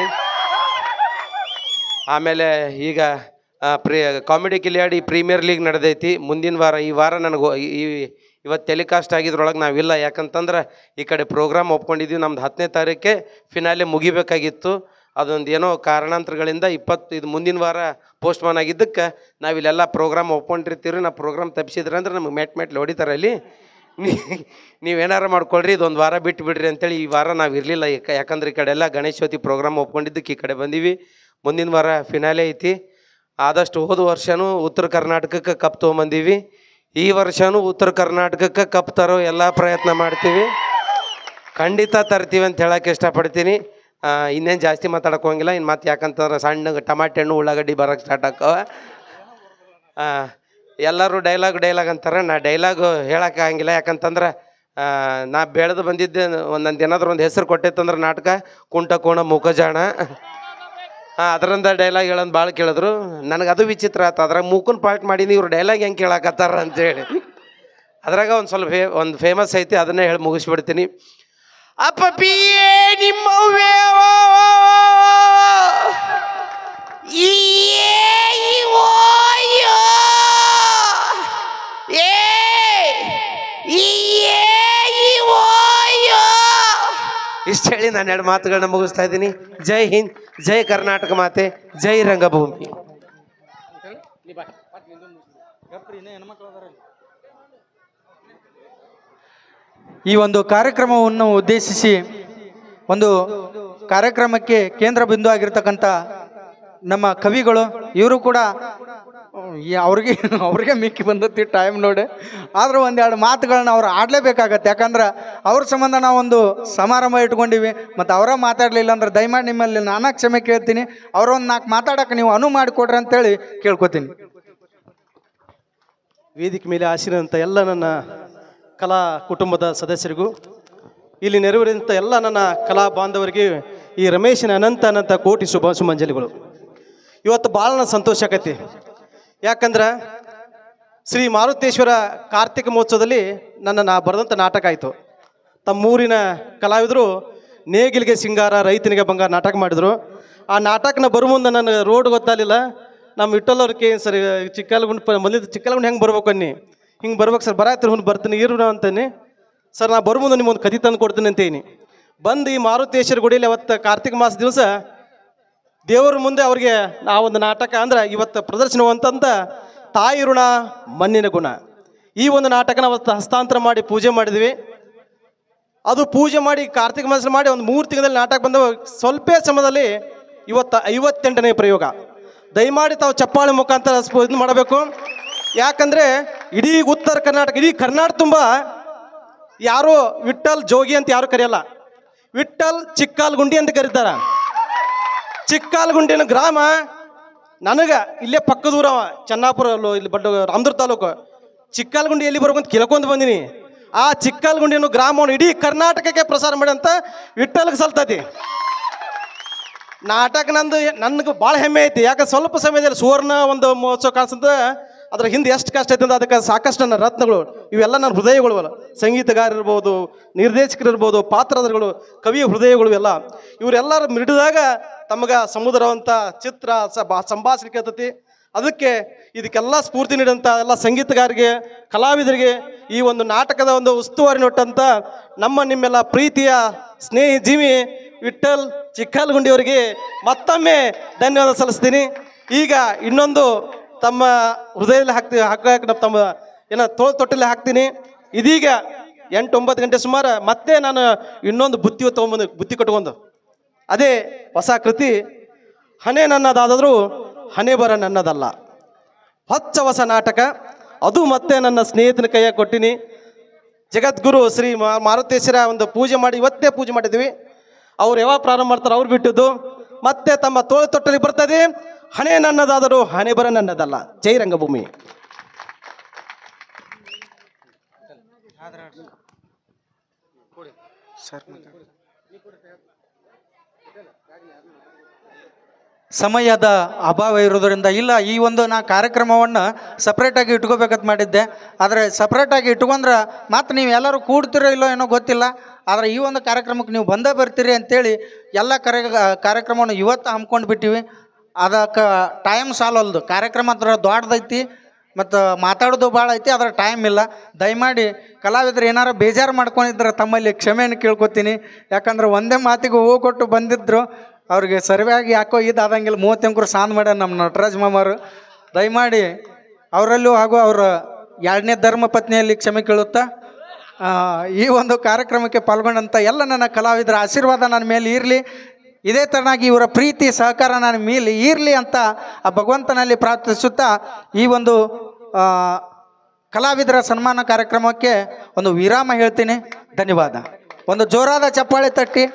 ಆಮೇಲೆ ಈಗ ಆ, ಪ್ರೀ ಕಾಮಿಡಿ ಕಿಲಿಯಾಡಿ ಪ್ರೀಮಿಯರ್ ಲೀಗ್ ನಡೆದೈತಿ ಮುಂದಿನ ವಾರ ಈ ವಾರ ನನಗೆ ಈ ಇವತ್ತು ಟೆಲಿಕಾಸ್ಟ್ ಆಗಿದ್ರೊಳಗೆ ನಾವಿಲ್ಲ ಯಾಕಂತಂದ್ರೆ ಈ ಕಡೆ ಪ್ರೋಗ್ರಾಮ್ ಒಪ್ಕೊಂಡಿದ್ವಿ ನಮ್ದು ಹತ್ತನೇ ತಾರೀಕೆ ಫಿನಾಲೆ ಮುಗಿಬೇಕಾಗಿತ್ತು ಅದೊಂದು ಏನೋ ಕಾರಣಾಂತರಗಳಿಂದ ಇಪ್ಪತ್ತು ಇದು ಮುಂದಿನ ವಾರ ಪೋಸ್ಟ್ಮಾನ್ ಆಗಿದ್ದಕ್ಕೆ ನಾವಿಲ್ಲೆಲ್ಲ ಪ್ರೋಗ್ರಾಮ್ ಒಪ್ಕೊಂಡಿರ್ತೀವಿ ನಾ ಪ್ರೋಗ್ರಾಮ್ ತಪ್ಪಿಸಿದ್ರೆ ಅಂದ್ರೆ ನಮಗೆ ಮೆಟ್ ಮೆಟ್ಲು ಹೊಡಿತಾರೆ ಅಲ್ಲಿ ನೀವೇನಾರು ಮಾಡ್ಕೊಳ್ರಿ ಇದೊಂದು ವಾರ ಬಿಟ್ಟು ಬಿಡ್ರಿ ಅಂತೇಳಿ ಈ ವಾರ ನಾವು ಇರಲಿಲ್ಲ ಯಾಕಂದ್ರೆ ಈ ಕಡೆ ಎಲ್ಲ ಗಣೇಶ ಚೌತಿ ಪ್ರೋಗ್ರಾಮ್ ಒಪ್ಕೊಂಡಿದ್ದಕ್ಕೆ ಈ ಕಡೆ ಬಂದೀವಿ ಮುಂದಿನ ವಾರ ಫಿನಾಲೆ ಐತಿ ಆದಷ್ಟು ಹೋದ ವರ್ಷನೂ ಉತ್ತರ ಕರ್ನಾಟಕಕ್ಕೆ ಕಪ್ ತೊಗೊಂಬಂದೀವಿ ಈ ವರ್ಷನೂ ಉತ್ತರ ಕರ್ನಾಟಕಕ್ಕೆ ಕಪ್ ತರೋ ಎಲ್ಲ ಪ್ರಯತ್ನ ಮಾಡ್ತೀವಿ ಖಂಡಿತ ತರ್ತೀವಿ ಅಂತ ಹೇಳಕ್ಕೆ ಇಷ್ಟಪಡ್ತೀನಿ ಇನ್ನೇನು ಜಾಸ್ತಿ ಮಾತಾಡಕ್ಕೆ ಹೋಗಿಲ್ಲ ಇನ್ನು ಮತ್ತೆ ಯಾಕಂತಂದ್ರೆ ಸಣ್ಣ ಟಮಾಟೆ ಹಣ್ಣು ಉಳ್ಳಾಗಡ್ಡಿ ಬರೋಕ್ಕೆ ಸ್ಟಾರ್ಟ್ ಆಕ್ಕವ ಆ, ಎಲ್ಲರೂ ಡೈಲಾಗ್ ಡೈಲಾಗ್ ಅಂತಾರೆ ನಾ ಡೈಲಾಗು ಹೇಳಕ್ಕೆ ಆಗಂಗಿಲ್ಲ ಯಾಕಂತಂದ್ರೆ ಆ, ನಾ ಬೆಳೆದು ಬಂದಿದ್ದೆ ಒಂದೊಂದು ಏನಾದ್ರು ಒಂದು ಹೆಸರು ಕೊಟ್ಟೈತಂದ್ರೆ ನಾಟಕ ಕುಂಟ ಕೋಣ ಮುಖಜಾಣ ಹಾಂ ಅದರಿಂದ ಡೈಲಾಗ್ ಹೇಳೋದು ಭಾಳ ಕೇಳಿದ್ರು ನನಗೆ ಅದು ವಿಚಿತ್ರ ಆಯ್ತು ಅದ್ರಾಗ ಮೂಕನ್ ಪಾರ್ಟ್ ಮಾಡೀನಿ ಇವ್ರು ಡೈಲಾಗ್ ಹೆಂಗೆ ಕೇಳಕತ್ತಾರ ಅಂತೇಳಿ ಅದ್ರಾಗ ಒಂದು ಸ್ವಲ್ಪ ಫೇ ಒಂದು ಫೇಮಸ್ ಐತಿ ಅದನ್ನೇ ಹೇಳಿ ಮುಗಿಸ್ಬಿಡ್ತೀನಿ ಅಪ್ಪ ಪಿ ನಿಮ್ಮವ್ವೇ ಈ ಇಷ್ಟು ಹೇಳಿ ನಾನು ಎರಡು ಮಾತುಗಳನ್ನ ಮುಗಿಸ್ತಾ ಇದ್ದೀನಿ ಜೈ ಹಿಂದ್ ಜೈ ಕರ್ನಾಟಕ ಮಾತೆ ಜೈ ರಂಗಭೂಮಿ ಈ ಒಂದು ಕಾರ್ಯಕ್ರಮವನ್ನು ಉದ್ದೇಶಿಸಿ ಒಂದು ಕಾರ್ಯಕ್ರಮಕ್ಕೆ ಕೇಂದ್ರ ಬಿಂದು ಆಗಿರ್ತಕ್ಕಂಥ ನಮ್ಮ ಕವಿಗಳು ಇವರು ಕೂಡ ಹ್ಮ್, ಈ ಅವ್ರಿಗೆ ಅವ್ರಿಗೆ ಮಿಕ್ಕಿ ಬಂದತಿ ಟೈಮ್ ನೋಡಿ ಆದರೂ ಒಂದೆರಡು ಮಾತುಗಳನ್ನ ಅವ್ರು ಆಡಲೇಬೇಕಾಗತ್ತೆ ಯಾಕಂದ್ರೆ ಅವ್ರ ಸಂಬಂಧ ನಾವೊಂದು ಸಮಾರಂಭ ಇಟ್ಕೊಂಡಿವಿ ಮತ್ತು ಅವರ ಮಾತಾಡಲಿಲ್ಲ ಅಂದ್ರೆ ದಯಮಾಡಿ ನಿಮ್ಮಲ್ಲಿ ನಾನಾ ಕ್ಷಮೆ ಕೇಳ್ತೀನಿ ಅವರೊಂದು ನಾಲ್ಕು ಮಾತಾಡೋಕೆ ನೀವು ಅನುವು ಮಾಡಿಕೊಡ್ರಿ ಅಂತೇಳಿ ಕೇಳ್ಕೊತೀನಿ ವೇದಿಕೆ ಮೇಲೆ ಆಶೀರ್ವಾದಂಥ ಎಲ್ಲ ನನ್ನ ಕಲಾ ಕುಟುಂಬದ ಸದಸ್ಯರಿಗೂ ಇಲ್ಲಿ ನೆರವೇರಿದಂಥ ಎಲ್ಲ ನನ್ನ ಕಲಾ ಬಾಂಧವರಿಗೆ ಈ ರಮೇಶನ ಅನಂತ ಅನಂತ ಕೋಟಿ ಶುಭ ಸುಮಂಜಲಿಗಳು ಇವತ್ತು ಭಾಳ ನನ್ನ ಸಂತೋಷ ಆಕೈತಿ ಯಾಕಂದ್ರೆ ಶ್ರೀ ಮಾರುತೇಶ್ವರ ಕಾರ್ತಿಕ ಮಹೋತ್ಸವದಲ್ಲಿ ನನ್ನ ನಾ ಬರೆದಂಥ ನಾಟಕ ಆಯಿತು ತಮ್ಮೂರಿನ ಕಲಾವಿದರು ನೇಗಿಲಿಗೆ ಸಿಂಗಾರ ರೈತನಿಗೆ ಬಂಗಾರ ನಾಟಕ ಮಾಡಿದರು ಆ ನಾಟಕನ ಬರೋ ಮುಂದೆ ನನಗೆ ರೋಡ್ ಗೊತ್ತಾಗಲಿಲ್ಲ ನಮ್ಮ ವಿಠಲವ್ರಿಗೆ ಸರಿ ಚಿಕ್ಕಲ್ಗುಂಡ್ ಪ ಮೊದಲಿದ್ದು ಚಿಕ್ಕಲ್ಗುಂಡ್ ಹೆಂಗೆ ಬರ್ಬೇಕು ಅನ್ನಿ ಹಿಂಗೆ ಬರ್ಬೇಕು ಸರ್ ಬರಾತ್ರಿ ಹುನ್ ಬರ್ತೀನಿ ಇರು ಅಂತಾನೆ ಸರ್ ನಾ ಬರೋ ಮುಂದೆ ನಿಮ್ಮೊಂದು ಕದಿ ತಂದು ಕೊಡ್ತೀನಿ ಅಂತೇನಿ ಬಂದು ಈ ಮಾರುತೇಶ್ವರ ಗುಡಿಯಲ್ಲಿ ಅವತ್ತು ಕಾರ್ತಿಕ ಮಾಸ ದಿವಸ ದೇವರ ಮುಂದೆ ಅವ್ರಿಗೆ ಆ ಒಂದು ನಾಟಕ ಅಂದ್ರೆ ಇವತ್ತು ಪ್ರದರ್ಶನವಂತಂತ ತಾಯಿ ಋಣ ಮಣ್ಣಿನ ಗುಣ ಈ ಒಂದು ನಾಟಕನ ಅವತ್ತು ಹಸ್ತಾಂತರ ಮಾಡಿ ಪೂಜೆ ಮಾಡಿದ್ವಿ ಅದು ಪೂಜೆ ಮಾಡಿ ಕಾರ್ತಿಕ ಮಾಸ ಮಾಡಿ ಒಂದು ಮೂರು ತಿಂಗಳಲ್ಲಿ ನಾಟಕ ಬಂದ ಸ್ವಲ್ಪ ಸಮಯದಲ್ಲಿ ಇವತ್ತು ಐವತ್ತೆಂಟನೇ ಪ್ರಯೋಗ ದಯಮಾಡಿ ತಾವು ಚಪ್ಪಾಳೆ ಮುಖಾಂತರ ಸ್ಪ- ಇದು ಮಾಡಬೇಕು ಯಾಕಂದ್ರೆ ಇಡೀ ಉತ್ತರ ಕರ್ನಾಟಕ ಇಡೀ ಕರ್ನಾಟಕ ತುಂಬ ಯಾರು ವಿಠಲ್ ಜೋಗಿ ಅಂತ ಯಾರು ಕರೆಯಲ್ಲ ವಿಠಲ್ ಚಿಕ್ಕಾಲ್ಗುಂಡಿ ಅಂತ ಕರೀತಾರ ಚಿಕ್ಕಾಲ್ಗುಂಡಿನ ಗ್ರಾಮ ನನಗೆ ಇಲ್ಲೇ ಪಕ್ಕದೂರ ಅವ ಚೆನ್ನಾಪುರ ಅಲ್ಲೋ ಇಲ್ಲಿ ಬಡ್ಡ ರಾಮದುರ್ ತಾಲೂಕು ಚಿಕ್ಕಾಲ್ಗುಂಡಿ ಎಲ್ಲಿ ಬರ್ಬೇಕು ಅಂತ ಕೇಳ್ಕೊಂಡು ಬಂದೀನಿ ಆ ಚಿಕ್ಕಾಲ್ಗುಂಡಿ ಅನ್ನೋ ಗ್ರಾಮವನ್ನು ಇಡೀ ಕರ್ನಾಟಕಕ್ಕೆ ಪ್ರಸಾರ ಮಾಡಂತ ವಿಠಲ್ಗೆ ಸಲ್ತತಿ ನಾಟಕ ನಂದು ನನಗೆ ಭಾಳ ಹೆಮ್ಮೆ ಐತಿ ಯಾಕಂದ್ರೆ ಸ್ವಲ್ಪ ಸಮಯದಲ್ಲಿ ಸುವರ್ಣ ಒಂದು ಮಹೋತ್ಸವ ಕಾಣಿಸ್ತದ ಅದ್ರ ಹಿಂದೆ ಎಷ್ಟು ಕಷ್ಟ ಐತೆ ಅಂತ ಅದಕ್ಕೆ ಸಾಕಷ್ಟು ನನ್ನ ರತ್ನಗಳು ಇವೆಲ್ಲ ನನ್ನ ಹೃದಯಗಳು ಅಲ್ಲ ಸಂಗೀತಗಾರ ಇರ್ಬೋದು ನಿರ್ದೇಶಕರು ಇರ್ಬೋದು ಪಾತ್ರಧಾರಿಗಳು ಕವಿ ಹೃದಯಗಳು ಎಲ್ಲ ಇವರೆಲ್ಲರ ಮಿಡಿದಾಗ ತಮಗೆ ಸಮುದ್ರವಂತ ಚಿತ್ರ ಸ ಬಾ- ಸಂಭಾಷಣೆ ಕೇಳ್ತತಿ ಅದಕ್ಕೆ ಇದಕ್ಕೆಲ್ಲ ಸ್ಫೂರ್ತಿ ನೀಡಂಥ ಎಲ್ಲ ಸಂಗೀತಗಾರರಿಗೆ ಕಲಾವಿದರಿಗೆ ಈ ಒಂದು ನಾಟಕದ ಒಂದು ಉಸ್ತುವಾರಿ ನೋಟ್ಟಂತ ನಮ್ಮ ನಿಮ್ಮೆಲ್ಲ ಪ್ರೀತಿಯ ಸ್ನೇಹಿ ಜೀವಿ ವಿಠಲ್ ಚಿಕ್ಕಲ್ಗುಂಡಿಯವರಿಗೆ ಮತ್ತೊಮ್ಮೆ ಧನ್ಯವಾದ ಸಲ್ಲಿಸ್ತೀನಿ ಈಗ ಇನ್ನೊಂದು ತಮ್ಮ ಹೃದಯದಲ್ಲಿ ಹಾಕ್ತಿ ಹಾಕಕ್ಕೆ ನಮ್ಮ ತಮ್ಮ ಏನ ತೋಳ್ ತೊಟ್ಟಲ್ಲಿ ಹಾಕ್ತೀನಿ ಇದೀಗ ಎಂಟು ಒಂಬತ್ತು ಗಂಟೆ ಸುಮಾರು ಮತ್ತೆ ನಾನು ಇನ್ನೊಂದು ಬುತ್ತಿ ತೊಗೊಂಬಂದು ಬುತ್ತಿ ಕಟ್ಕೊಂಡು ಅದೇ ಹೊಸ ಕೃತಿ ಹಣೆ ನನ್ನದಾದರೂ ಹಣೆ ಬರ ನನ್ನದಲ್ಲ ಹೊಚ್ಚ ಹೊಸ ನಾಟಕ ಅದು ಮತ್ತೆ ನನ್ನ ಸ್ನೇಹಿತನ ಕೈಯಾಗ ಕೊಟ್ಟಿನಿ ಜಗದ್ಗುರು ಶ್ರೀ ಮಾ- ಮಾರುತೇಶ್ವರ ಒಂದು ಪೂಜೆ ಮಾಡಿ ಇವತ್ತೇ ಪೂಜೆ ಮಾಡಿದ್ವಿ ಅವ್ರು ಯಾವಾಗ ಪ್ರಾರಂಭ ಮಾಡ್ತಾರೆ ಅವ್ರು ಬಿಟ್ಟಿದ್ದು ಮತ್ತೆ ತಮ್ಮ ತೋಳು ತೊಟ್ಟಲ್ಲಿ ಬರ್ತದೆ ಹಣೆ ನನ್ನದಾದರೂ ಹಣೆ ಬರ ನನ್ನದಲ್ಲ ಜೈ ರಂಗಭೂಮಿ ಸಮಯದ ಅಭಾವ ಇರೋದರಿಂದ ಇಲ್ಲ ಈ ಒಂದು ನಾ ಕಾರ್ಯಕ್ರಮವನ್ನು ಸಪ್ರೇಟಾಗಿ ಇಟ್ಕೋಬೇಕಂತ ಮಾಡಿದ್ದೆ ಆದರೆ ಸಪ್ರೇಟಾಗಿ ಇಟ್ಕೊಂಡ್ರೆ ಮತ್ತೆ ನೀವು ಎಲ್ಲರೂ ಕೂಡ್ತಿರೋ ಇಲ್ಲೋ ಏನೋ ಗೊತ್ತಿಲ್ಲ ಆದರೆ ಈ ಒಂದು ಕಾರ್ಯಕ್ರಮಕ್ಕೆ ನೀವು ಬಂದೇ ಬರ್ತೀರಿ ಅಂತೇಳಿ ಎಲ್ಲ ಕರೆ ಕಾರ್ಯಕ್ರಮವನ್ನು ಇವತ್ತು ಹಮ್ಮಿಕೊಂಡು ಬಿಟ್ಟಿವಿ ಅದಕ್ಕೆ ಟೈಮ್ ಸಾಲಲ್ದು ಕಾರ್ಯಕ್ರಮ ಹತ್ರ ದೊಡ್ಡದೈತಿ ಮತ್ತು ಮಾತಾಡೋದು ಭಾಳ ಐತಿ ಅದರ ಟೈಮ್ ಇಲ್ಲ ದಯಮಾಡಿ ಕಲಾವಿದರು ಏನಾರು ಬೇಜಾರು ಮಾಡ್ಕೊಂಡಿದ್ರೆ ತಮ್ಮಲ್ಲಿ ಕ್ಷಮೆಯನ್ನು ಕೇಳ್ಕೊತೀನಿ ಯಾಕಂದ್ರೆ ಒಂದೇ ಮಾತಿಗೆ ಹೂವು ಕೊಟ್ಟು ಬಂದಿದ್ರು ಅವ್ರಿಗೆ ಸರಿಯಾಗಿ ಯಾಕೋ ಇದು ಆದಂಗಿಲ್ಲ ಮೂವತ್ತೆಂಕರು ಸಾಂದ್ ಮಾಡ್ಯಾರ ನಮ್ಮ ನಟರಾಜ್ ಮಾಮಾರು ದಯಮಾಡಿ ಅವರಲ್ಲೂ ಹಾಗೂ ಅವರ ಎರಡನೇ ಧರ್ಮ ಪತ್ನಿಯಲ್ಲಿ ಕ್ಷಮೆ ಕೇಳುತ್ತಾ ಆ, ಈ ಒಂದು ಕಾರ್ಯಕ್ರಮಕ್ಕೆ ಪಾಲ್ಗೊಂಡಂಥ ಎಲ್ಲ ನನ್ನ ಕಲಾವಿದರ ಆಶೀರ್ವಾದ ನನ್ನ ಮೇಲೆ ಇರಲಿ ಇದೇ ಥರನಾಗಿ ಇವರ ಪ್ರೀತಿ ಸಹಕಾರ ನನ್ನ ಮೇಲೆ ಇರಲಿ ಅಂತ ಆ ಭಗವಂತನಲ್ಲಿ ಪ್ರಾರ್ಥಿಸುತ್ತಾ ಈ ಒಂದು ಆ, ಕಲಾವಿದರ ಸನ್ಮಾನ ಕಾರ್ಯಕ್ರಮಕ್ಕೆ ಒಂದು ವಿರಾಮ ಹೇಳ್ತೀನಿ ಧನ್ಯವಾದ ಒಂದು ಜೋರಾದ ಚಪ್ಪಾಳೆ ತಟ್ಟಿ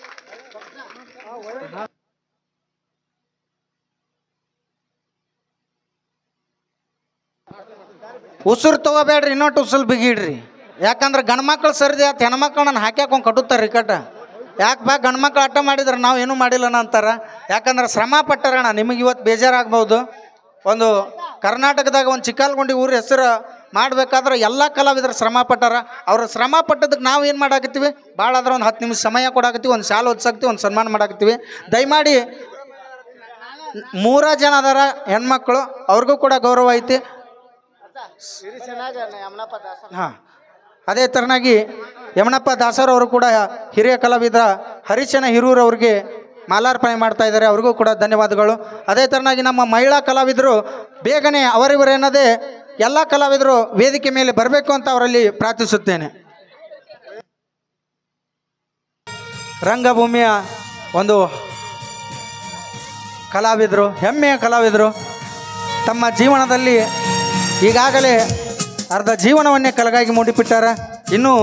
ಉಸಿರು ತಗೋಬೇಡ್ರಿ ಇನ್ನೊಟ್ಟು ಉಸುಲ್ ಬಿಗಿಡ್ರಿ ಯಾಕಂದ್ರೆ ಗಂಡ್ಮಕ್ಳು ಸರ್ದಿ ಆತ ಹೆಣ್ಮಕ್ಳು ನನ್ನ ಹಾಕ್ಯಾಕೊಂಡು ಕಟ್ಟುತ್ತಾರೆ ಕಟ್ಟ ಯಾಕೆ ಬಾ ಗಂಡ್ಮಕ್ಳು ಆಟ ಮಾಡಿದ್ರೆ ನಾವು ಏನೂ ಮಾಡಿಲ್ಲನ ಅಂತಾರ ಯಾಕಂದ್ರೆ ಶ್ರಮ ಪಟ್ಟಾರಣ ನಿಮಗೆ ಇವತ್ತು ಬೇಜಾರಾಗ್ಬೋದು ಒಂದು ಕರ್ನಾಟಕದಾಗ ಒಂದು ಚಿಕ್ಕಲ್ಗುಂಡಿ ಊರ ಹೆಸರು ಮಾಡ್ಬೇಕಾದ್ರೆ ಎಲ್ಲ ಕಲಾವಿದರು ಶ್ರಮ ಪಟ್ಟಾರ ಅವ್ರ ಶ್ರಮ ಪಟ್ಟದಕ್ಕೆ ನಾವು ಏನು ಮಾಡಾಕತ್ತೀವಿ ಭಾಳ ಆದ್ರೆ ಒಂದು ಹತ್ತು ನಿಮಿಷ ಸಮಯ ಕೊಡಾಕತ್ತೀವಿ ಒಂದು ಶಾಲೆ ಓದ್ಸಾಕ್ತೀವಿ ಒಂದು ಸನ್ಮಾನ ಮಾಡಾಕತ್ತೀವಿ ದಯಮಾಡಿ ಮೂರ ಜನ ಅದಾರ ಹೆಣ್ಮಕ್ಳು ಅವ್ರಿಗೂ ಕೂಡ ಗೌರವ ಐತಿ ಹಾಂ ಅದೇ ಥರನಾಗಿ ಯಮನಪ್ಪ ದಾಸರವರು ಕೂಡ ಹಿರಿಯ ಕಲಾವಿದ ಹರಿಶನ ಹಿರೂರವ್ರಿಗೆ ಮಾಲಾರ್ಪಣೆ ಮಾಡ್ತಾ ಇದ್ದಾರೆ ಅವ್ರಿಗೂ ಕೂಡ ಧನ್ಯವಾದಗಳು ಅದೇ ಥರನಾಗಿ ನಮ್ಮ ಮಹಿಳಾ ಕಲಾವಿದರು ಬೇಗನೆ ಅವರಿವರೇನದೇ ಎಲ್ಲ ಕಲಾವಿದರು ವೇದಿಕೆ ಮೇಲೆ ಬರಬೇಕು ಅಂತ ಅವರಲ್ಲಿ ಪ್ರಾರ್ಥಿಸುತ್ತೇನೆ ರಂಗಭೂಮಿಯ ಒಂದು ಕಲಾವಿದರು ಹೆಮ್ಮೆಯ ಕಲಾವಿದರು ತಮ್ಮ ಜೀವನದಲ್ಲಿ ಈಗಾಗಲೇ ಅರ್ಧ ಜೀವನವನ್ನೇ ಕಲಗಾಗಿ ಮೂಡಿಬಿಟ್ಟಾರ ಇನ್ನು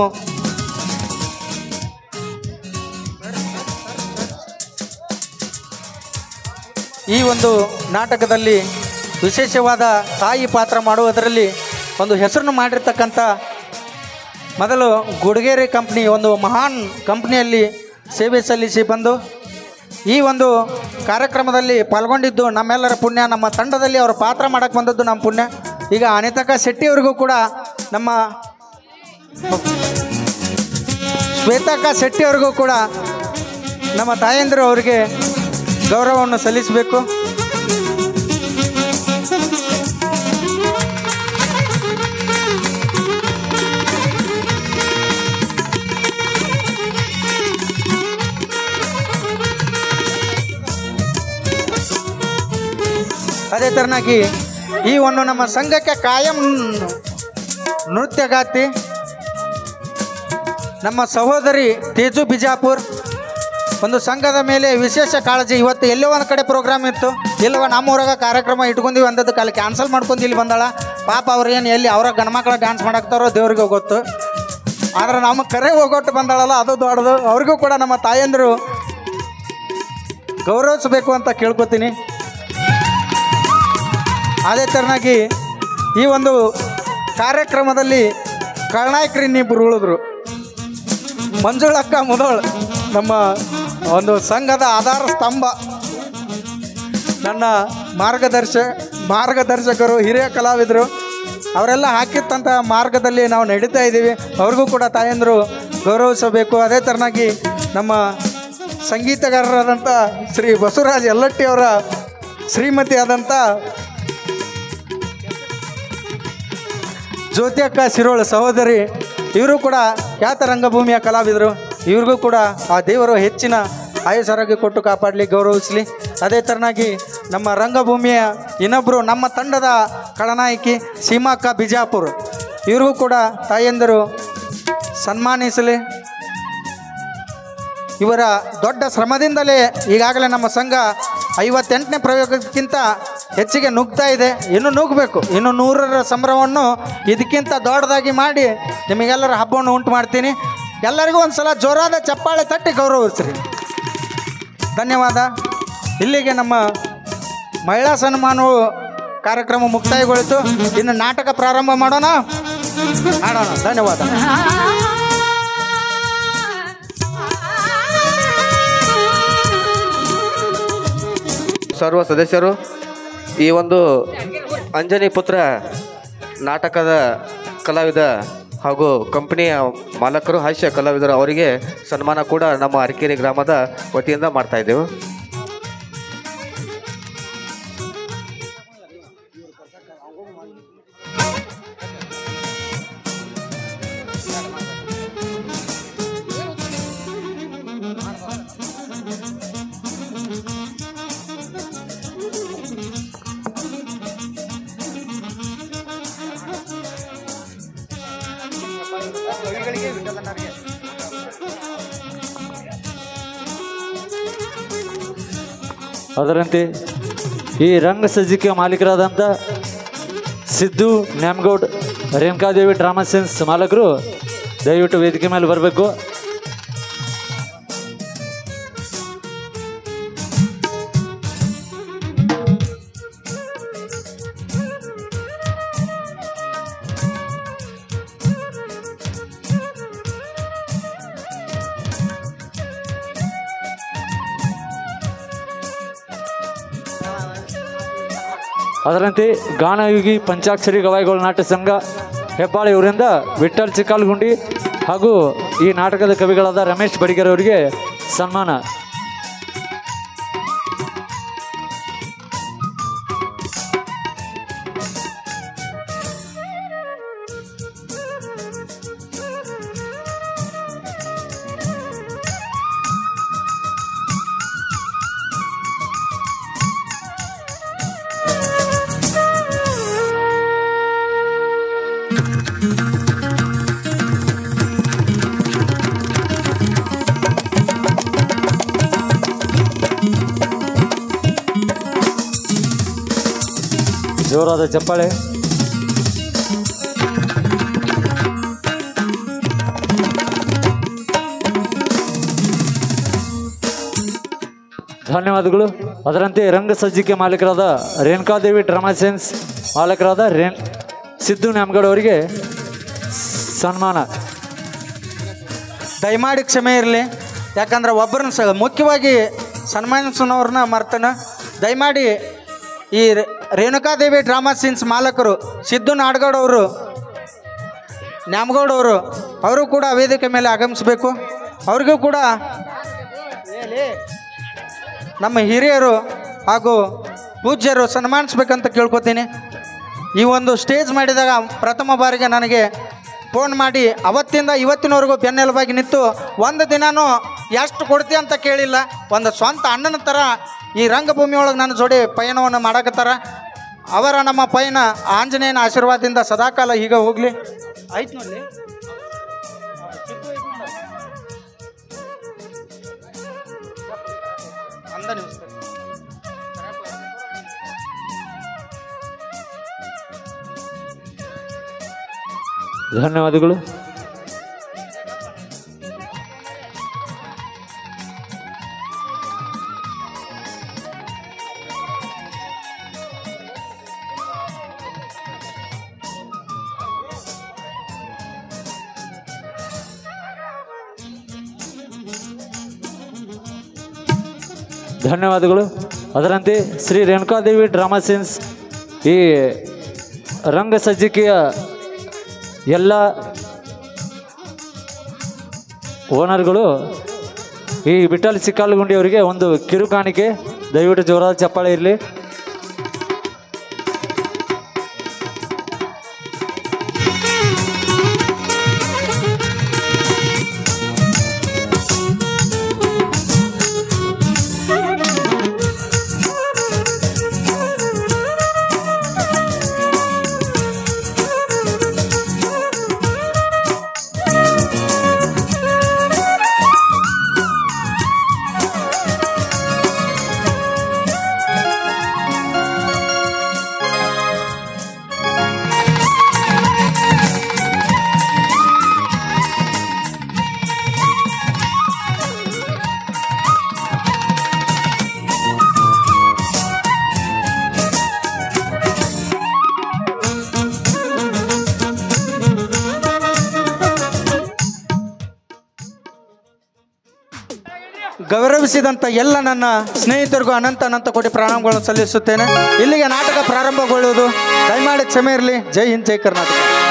ಈ ಒಂದು ನಾಟಕದಲ್ಲಿ ವಿಶೇಷವಾದ ತಾಯಿ ಪಾತ್ರ ಮಾಡುವುದರಲ್ಲಿ ಒಂದು ಹೆಸರನ್ನು ಮಾಡಿರ್ತಕ್ಕಂಥ ಮೊದಲು ಗುಡ್ಗೇರಿ ಕಂಪ್ನಿ ಒಂದು ಮಹಾನ್ ಕಂಪ್ನಿಯಲ್ಲಿ ಸೇವೆ ಸಲ್ಲಿಸಿ ಬಂದು ಈ ಒಂದು ಕಾರ್ಯಕ್ರಮದಲ್ಲಿ ಪಾಲ್ಗೊಂಡಿದ್ದು ನಮ್ಮೆಲ್ಲರ ಪುಣ್ಯ ನಮ್ಮ ತಂಡದಲ್ಲಿ ಅವರು ಪಾತ್ರ ಮಾಡಕ್ಕೆ ಬಂದದ್ದು ನಮ್ಮ ಪುಣ್ಯ ಈಗ ಅನಿತಕ್ಕ ಶೆಟ್ಟಿಯವರಿಗೂ ಕೂಡ ನಮ್ಮ ಶ್ವೇತಕ್ಕ ಶೆಟ್ಟಿಯವರಿಗೂ ಕೂಡ ನಮ್ಮ ತಾಯಂದಿರು ಅವರಿಗೆ ಗೌರವವನ್ನು ಸಲ್ಲಿಸಬೇಕು ಅದೇ ಥರನಾಗಿ ಈ ಒಂದು ನಮ್ಮ ಸಂಘಕ್ಕೆ ಕಾಯಂ ನೃತ್ಯಗಾತಿ ನಮ್ಮ ಸಹೋದರಿ ತೇಜು ಬಿಜಾಪುರ್ ಒಂದು ಸಂಘದ ಮೇಲೆ ವಿಶೇಷ ಕಾಳಜಿ ಇವತ್ತು ಎಲ್ಲೋ ಒಂದು ಕಡೆ ಪ್ರೋಗ್ರಾಮ್ ಇತ್ತು ಇಲ್ಲವ ನಮ್ಮೂರಾಗ ಕಾರ್ಯಕ್ರಮ ಇಟ್ಕೊಂಡಿವಿ ಅಂದದಕ್ಕೆ ಅಲ್ಲಿ ಕ್ಯಾನ್ಸಲ್ ಮಾಡ್ಕೊಂಡು ಇಲ್ಲಿ ಬಂದಾಳ ಪಾಪ ಅವ್ರು ಏನು ಎಲ್ಲಿ ಅವರ ಗಂಡ್ಮಕ್ಳ ಡ್ಯಾನ್ಸ್ ಮಾಡಾಕ್ತಾರೋ ದೇವ್ರಿಗೆ ಗೊತ್ತು ಆದ್ರೆ ನಮ್ಮ ಕರೆ ಹೋಗೋಟ್ಟು ಬಂದಾಳಲ್ಲ ಅದು ದೊಡ್ಡದು ಅವ್ರಿಗೂ ಕೂಡ ನಮ್ಮ ತಾಯಂದಿರು ಗೌರವಿಸಬೇಕು ಅಂತ ಕೇಳ್ಕೊತೀನಿ ಅದೇ ಥರನಾಗಿ ಈ ಒಂದು ಕಾರ್ಯಕ್ರಮದಲ್ಲಿ ಖಳನಾಯಕರು ಇನ್ನಿಬ್ಬರು ಉಳಿದ್ರು ಮಂಜುಳಕ್ಕ ಮುದೋಳ್ ನಮ್ಮ ಒಂದು ಸಂಘದ ಆಧಾರ ಸ್ತಂಭ ನನ್ನ ಮಾರ್ಗದರ್ಶ ಮಾರ್ಗದರ್ಶಕರು ಹಿರಿಯ ಕಲಾವಿದರು ಅವರೆಲ್ಲ ಹಾಕಿತ್ತಂಥ ಮಾರ್ಗದಲ್ಲಿ ನಾವು ನಡೀತಾ ಇದ್ದೀವಿ ಅವ್ರಿಗೂ ಕೂಡ ತಾಯಂದರು ಗೌರವಿಸಬೇಕು ಅದೇ ಥರನಾಗಿ ನಮ್ಮ ಸಂಗೀತಗಾರರಾದಂಥ ಶ್ರೀ ಬಸವರಾಜ್ ಯಲ್ಲಟ್ಟಿ ಅವರ ಶ್ರೀಮತಿ ಆದಂಥ ಜ್ಯೋತಿ ಅಕ್ಕ ಸಿರೋಳ ಸಹೋದರಿ ಇವರು ಕೂಡ ಖ್ಯಾತ ರಂಗಭೂಮಿಯ ಕಲಾವಿದರು ಇವ್ರಿಗೂ ಕೂಡ ಆ ದೇವರು ಹೆಚ್ಚಿನ ಆಯುಸಾರೋಗ್ಯ ಕೊಟ್ಟು ಕಾಪಾಡಲಿ ಗೌರವಿಸಲಿ ಅದೇ ಥರನಾಗಿ ನಮ್ಮ ರಂಗಭೂಮಿಯ ಇನ್ನೊಬ್ಬರು ನಮ್ಮ ತಂಡದ ಖಳನಾಯಕಿ ಸೀಮಾಕ್ಕ ಬಿಜಾಪುರ್ ಇವ್ರಿಗೂ ಕೂಡ ತಾಯಂದಿರು ಸನ್ಮಾನಿಸಲಿ ಇವರ ದೊಡ್ಡ ಶ್ರಮದಿಂದಲೇ ಈಗಾಗಲೇ ನಮ್ಮ ಸಂಘ ಐವತ್ತೆಂಟನೇ ಪ್ರಯೋಗಕ್ಕಿಂತ ಹೆಚ್ಚಿಗೆ ನುಗ್ತಾ ಇದೆ ಇನ್ನು ನುಗ್ಗಬೇಕು ಇನ್ನು ನೂರರ ಸಂಭ್ರಮವನ್ನು ಇದಕ್ಕಿಂತ ದೊಡ್ಡದಾಗಿ ಮಾಡಿ ನಿಮಗೆಲ್ಲರ ಹಬ್ಬವನ್ನು ಉಂಟು ಮಾಡ್ತೀನಿ ಎಲ್ಲರಿಗೂ ಒಂದು ಸಲ ಜೋರಾದ ಚಪ್ಪಾಳೆ ತಟ್ಟಿ ಗೌರವಿಸ್ರಿ ಧನ್ಯವಾದ ಇಲ್ಲಿಗೆ ನಮ್ಮ ಮಹಿಳಾ ಸನ್ಮಾನವು ಕಾರ್ಯಕ್ರಮ ಮುಕ್ತಾಯಗೊಳಿತು ಇನ್ನು ನಾಟಕ ಪ್ರಾರಂಭ ಮಾಡೋಣ ಆಡೋಣ ಧನ್ಯವಾದ ಸರ್ವ ಸದಸ್ಯರು ಈ ಒಂದು ಅಂಜನಿ ಪುತ್ರ ನಾಟಕದ ಕಲಾವಿದ ಹಾಗೂ ಕಂಪನಿಯ ಮಾಲಕರು ಹಾಸ್ಯ ಕಲಾವಿದರು ಅವರಿಗೆ ಸನ್ಮಾನ ಕೂಡ ನಮ್ಮ ಅರಕೇರಿ ಗ್ರಾಮದ ವತಿಯಿಂದ ಮಾಡ್ತಾ ಇದ್ದೆವು ಅದರಂತೆ ಈ ರಂಗ ಸಜ್ಜಿಕೆ ಮಾಲೀಕರಾದಂಥ ಸಿದ್ದು ನ್ಯಾಮ್ಗೌಡ್ ರೇಣುಕಾದೇವಿ ಡ್ರಾಮಾ ಸೆನ್ಸ್ ಮಾಲಕರು ದಯವಿಟ್ಟು ವೇದಿಕೆ ಮೇಲೆ ಬರಬೇಕು ಅದರಂತೆ ಗಾನಯುಗಿ ಪಂಚಾಕ್ಷರಿ ಗವಾಯಿಗಳ ನಾಟ್ಯ ಸಂಘ ಹೆಬ್ಬಾಳೆ ಇವರಿಂದ ವಿಠಲ್ ಚಿಕ್ಕಲ್ಗುಂಡಿ ಹಾಗೂ ಈ ನಾಟಕದ ಕವಿಗಳಾದ ರಮೇಶ್ ಬಡಿಗರ್ ಅವರಿಗೆ ಸನ್ಮಾನ ಜೋರಾದ ಚಪ್ಪಾಳೆ ಧನ್ಯವಾದಗಳು ಅದರಂತೆ ರಂಗ ಸಜ್ಜಿಕೆ ಮಾಲೀಕರಾದ ರೇಣುಕಾದೇವಿ ಡ್ರಾಮಾ ಸೆನ್ಸ್ ಮಾಲೀಕರಾದ ರೇಣ್ ಸಿದ್ದು ನ್ಯಾಮ್ಗಡ್ ಅವರಿಗೆ ಸನ್ಮಾನ ದಯಮಾಡಿ ಕ್ಷಮೆ ಇರಲಿ ಯಾಕಂದ್ರೆ ಒಬ್ಬರನ್ನ ಸ ಮುಖ್ಯವಾಗಿ ಸನ್ಮಾನಿಸೋನವ್ರನ್ನ ಮರ್ತನ ದಯಮಾಡಿ ಈ ರೇ- ರೇಣುಕಾದೇವಿ ಡ್ರಾಮಾ ಸೀನ್ಸ್ ಮಾಲಕರು ಸಿದ್ದು ನಾಡ್ಗೌಡ್ ಅವರು ನ್ಯಾಮಗೌಡ್ ಅವರು ಅವರು ಕೂಡ ವೇದಿಕೆ ಮೇಲೆ ಆಗಮಿಸಬೇಕು ಅವ್ರಿಗೂ ಕೂಡ ನಮ್ಮ ಹಿರಿಯರು ಹಾಗೂ ಪೂಜ್ಯರು ಸನ್ಮಾನಿಸ್ಬೇಕಂತ ಕೇಳ್ಕೊತೀನಿ ಈ ಒಂದು ಸ್ಟೇಜ್ ಮಾಡಿದಾಗ ಪ್ರಥಮ ಬಾರಿಗೆ ನನಗೆ ಫೋನ್ ಮಾಡಿ ಅವತ್ತಿಂದ ಇವತ್ತಿನವರೆಗೂ ಬೆನ್ನೆಲುಬಾಗಿ ನಿಂತು ಒಂದು ದಿನನೂ ಎಷ್ಟು ಕೊಡ್ತಿ ಅಂತ ಕೇಳಿಲ್ಲ ಒಂದು ಸ್ವಂತ ಅಣ್ಣನ ಥರ ಈ ರಂಗಭೂಮಿ ಒಳಗೆ ನನ್ನ ಜೋಡಿ ಪಯಣವನ್ನು ಮಾಡಕತ್ತಾರ ಅವರ ನಮ್ಮ ಪಯಣ ಆಂಜನೇಯನ ಆಶೀರ್ವಾದದಿಂದ ಸದಾಕಾಲ ಈಗ ಹೋಗಲಿ ಆಯ್ತು ನೋಡಲಿ ಅಂದ ನಿಮಿಷ ಧನ್ಯವಾದಗಳು ಧನ್ಯವಾದಗಳು ಅದರಂತೆ ಶ್ರೀ ರೇಣುಕಾದೇವಿ ಡ್ರಾಮಾ ಸೆನ್ಸ್ ಈ ರಂಗ ಸಜ್ಜಿಕೆಯ ಎಲ್ಲ ಓನರ್ಗಳು ಈ ವಿಠಲ್ ಚಿಕ್ಕಾಲಗುಂಡಿ ಅವರಿಗೆ ಒಂದು ಕಿರು ಕಾಣಿಕೆ ದಯವಿಟ್ಟು ಜೋರಾದ ಚಪ್ಪಾಳೆ ಇರಲಿ ಗೌರವಿಸಿದಂಥ ಎಲ್ಲ ನನ್ನ ಸ್ನೇಹಿತರಿಗೂ ಅನಂತ ಅನಂತ ಕೋಟಿ ಪ್ರಣಾಮಗಳನ್ನು ಸಲ್ಲಿಸುತ್ತೇನೆ ಇಲ್ಲಿಗೆ ನಾಟಕ ಪ್ರಾರಂಭಗೊಳ್ಳುವುದು ದಯಮಾಡಿ ಕ್ಷಮೆ ಇರಲಿ ಜೈ ಹಿಂದ್ ಜೈ ಕರ್ನಾಟಕ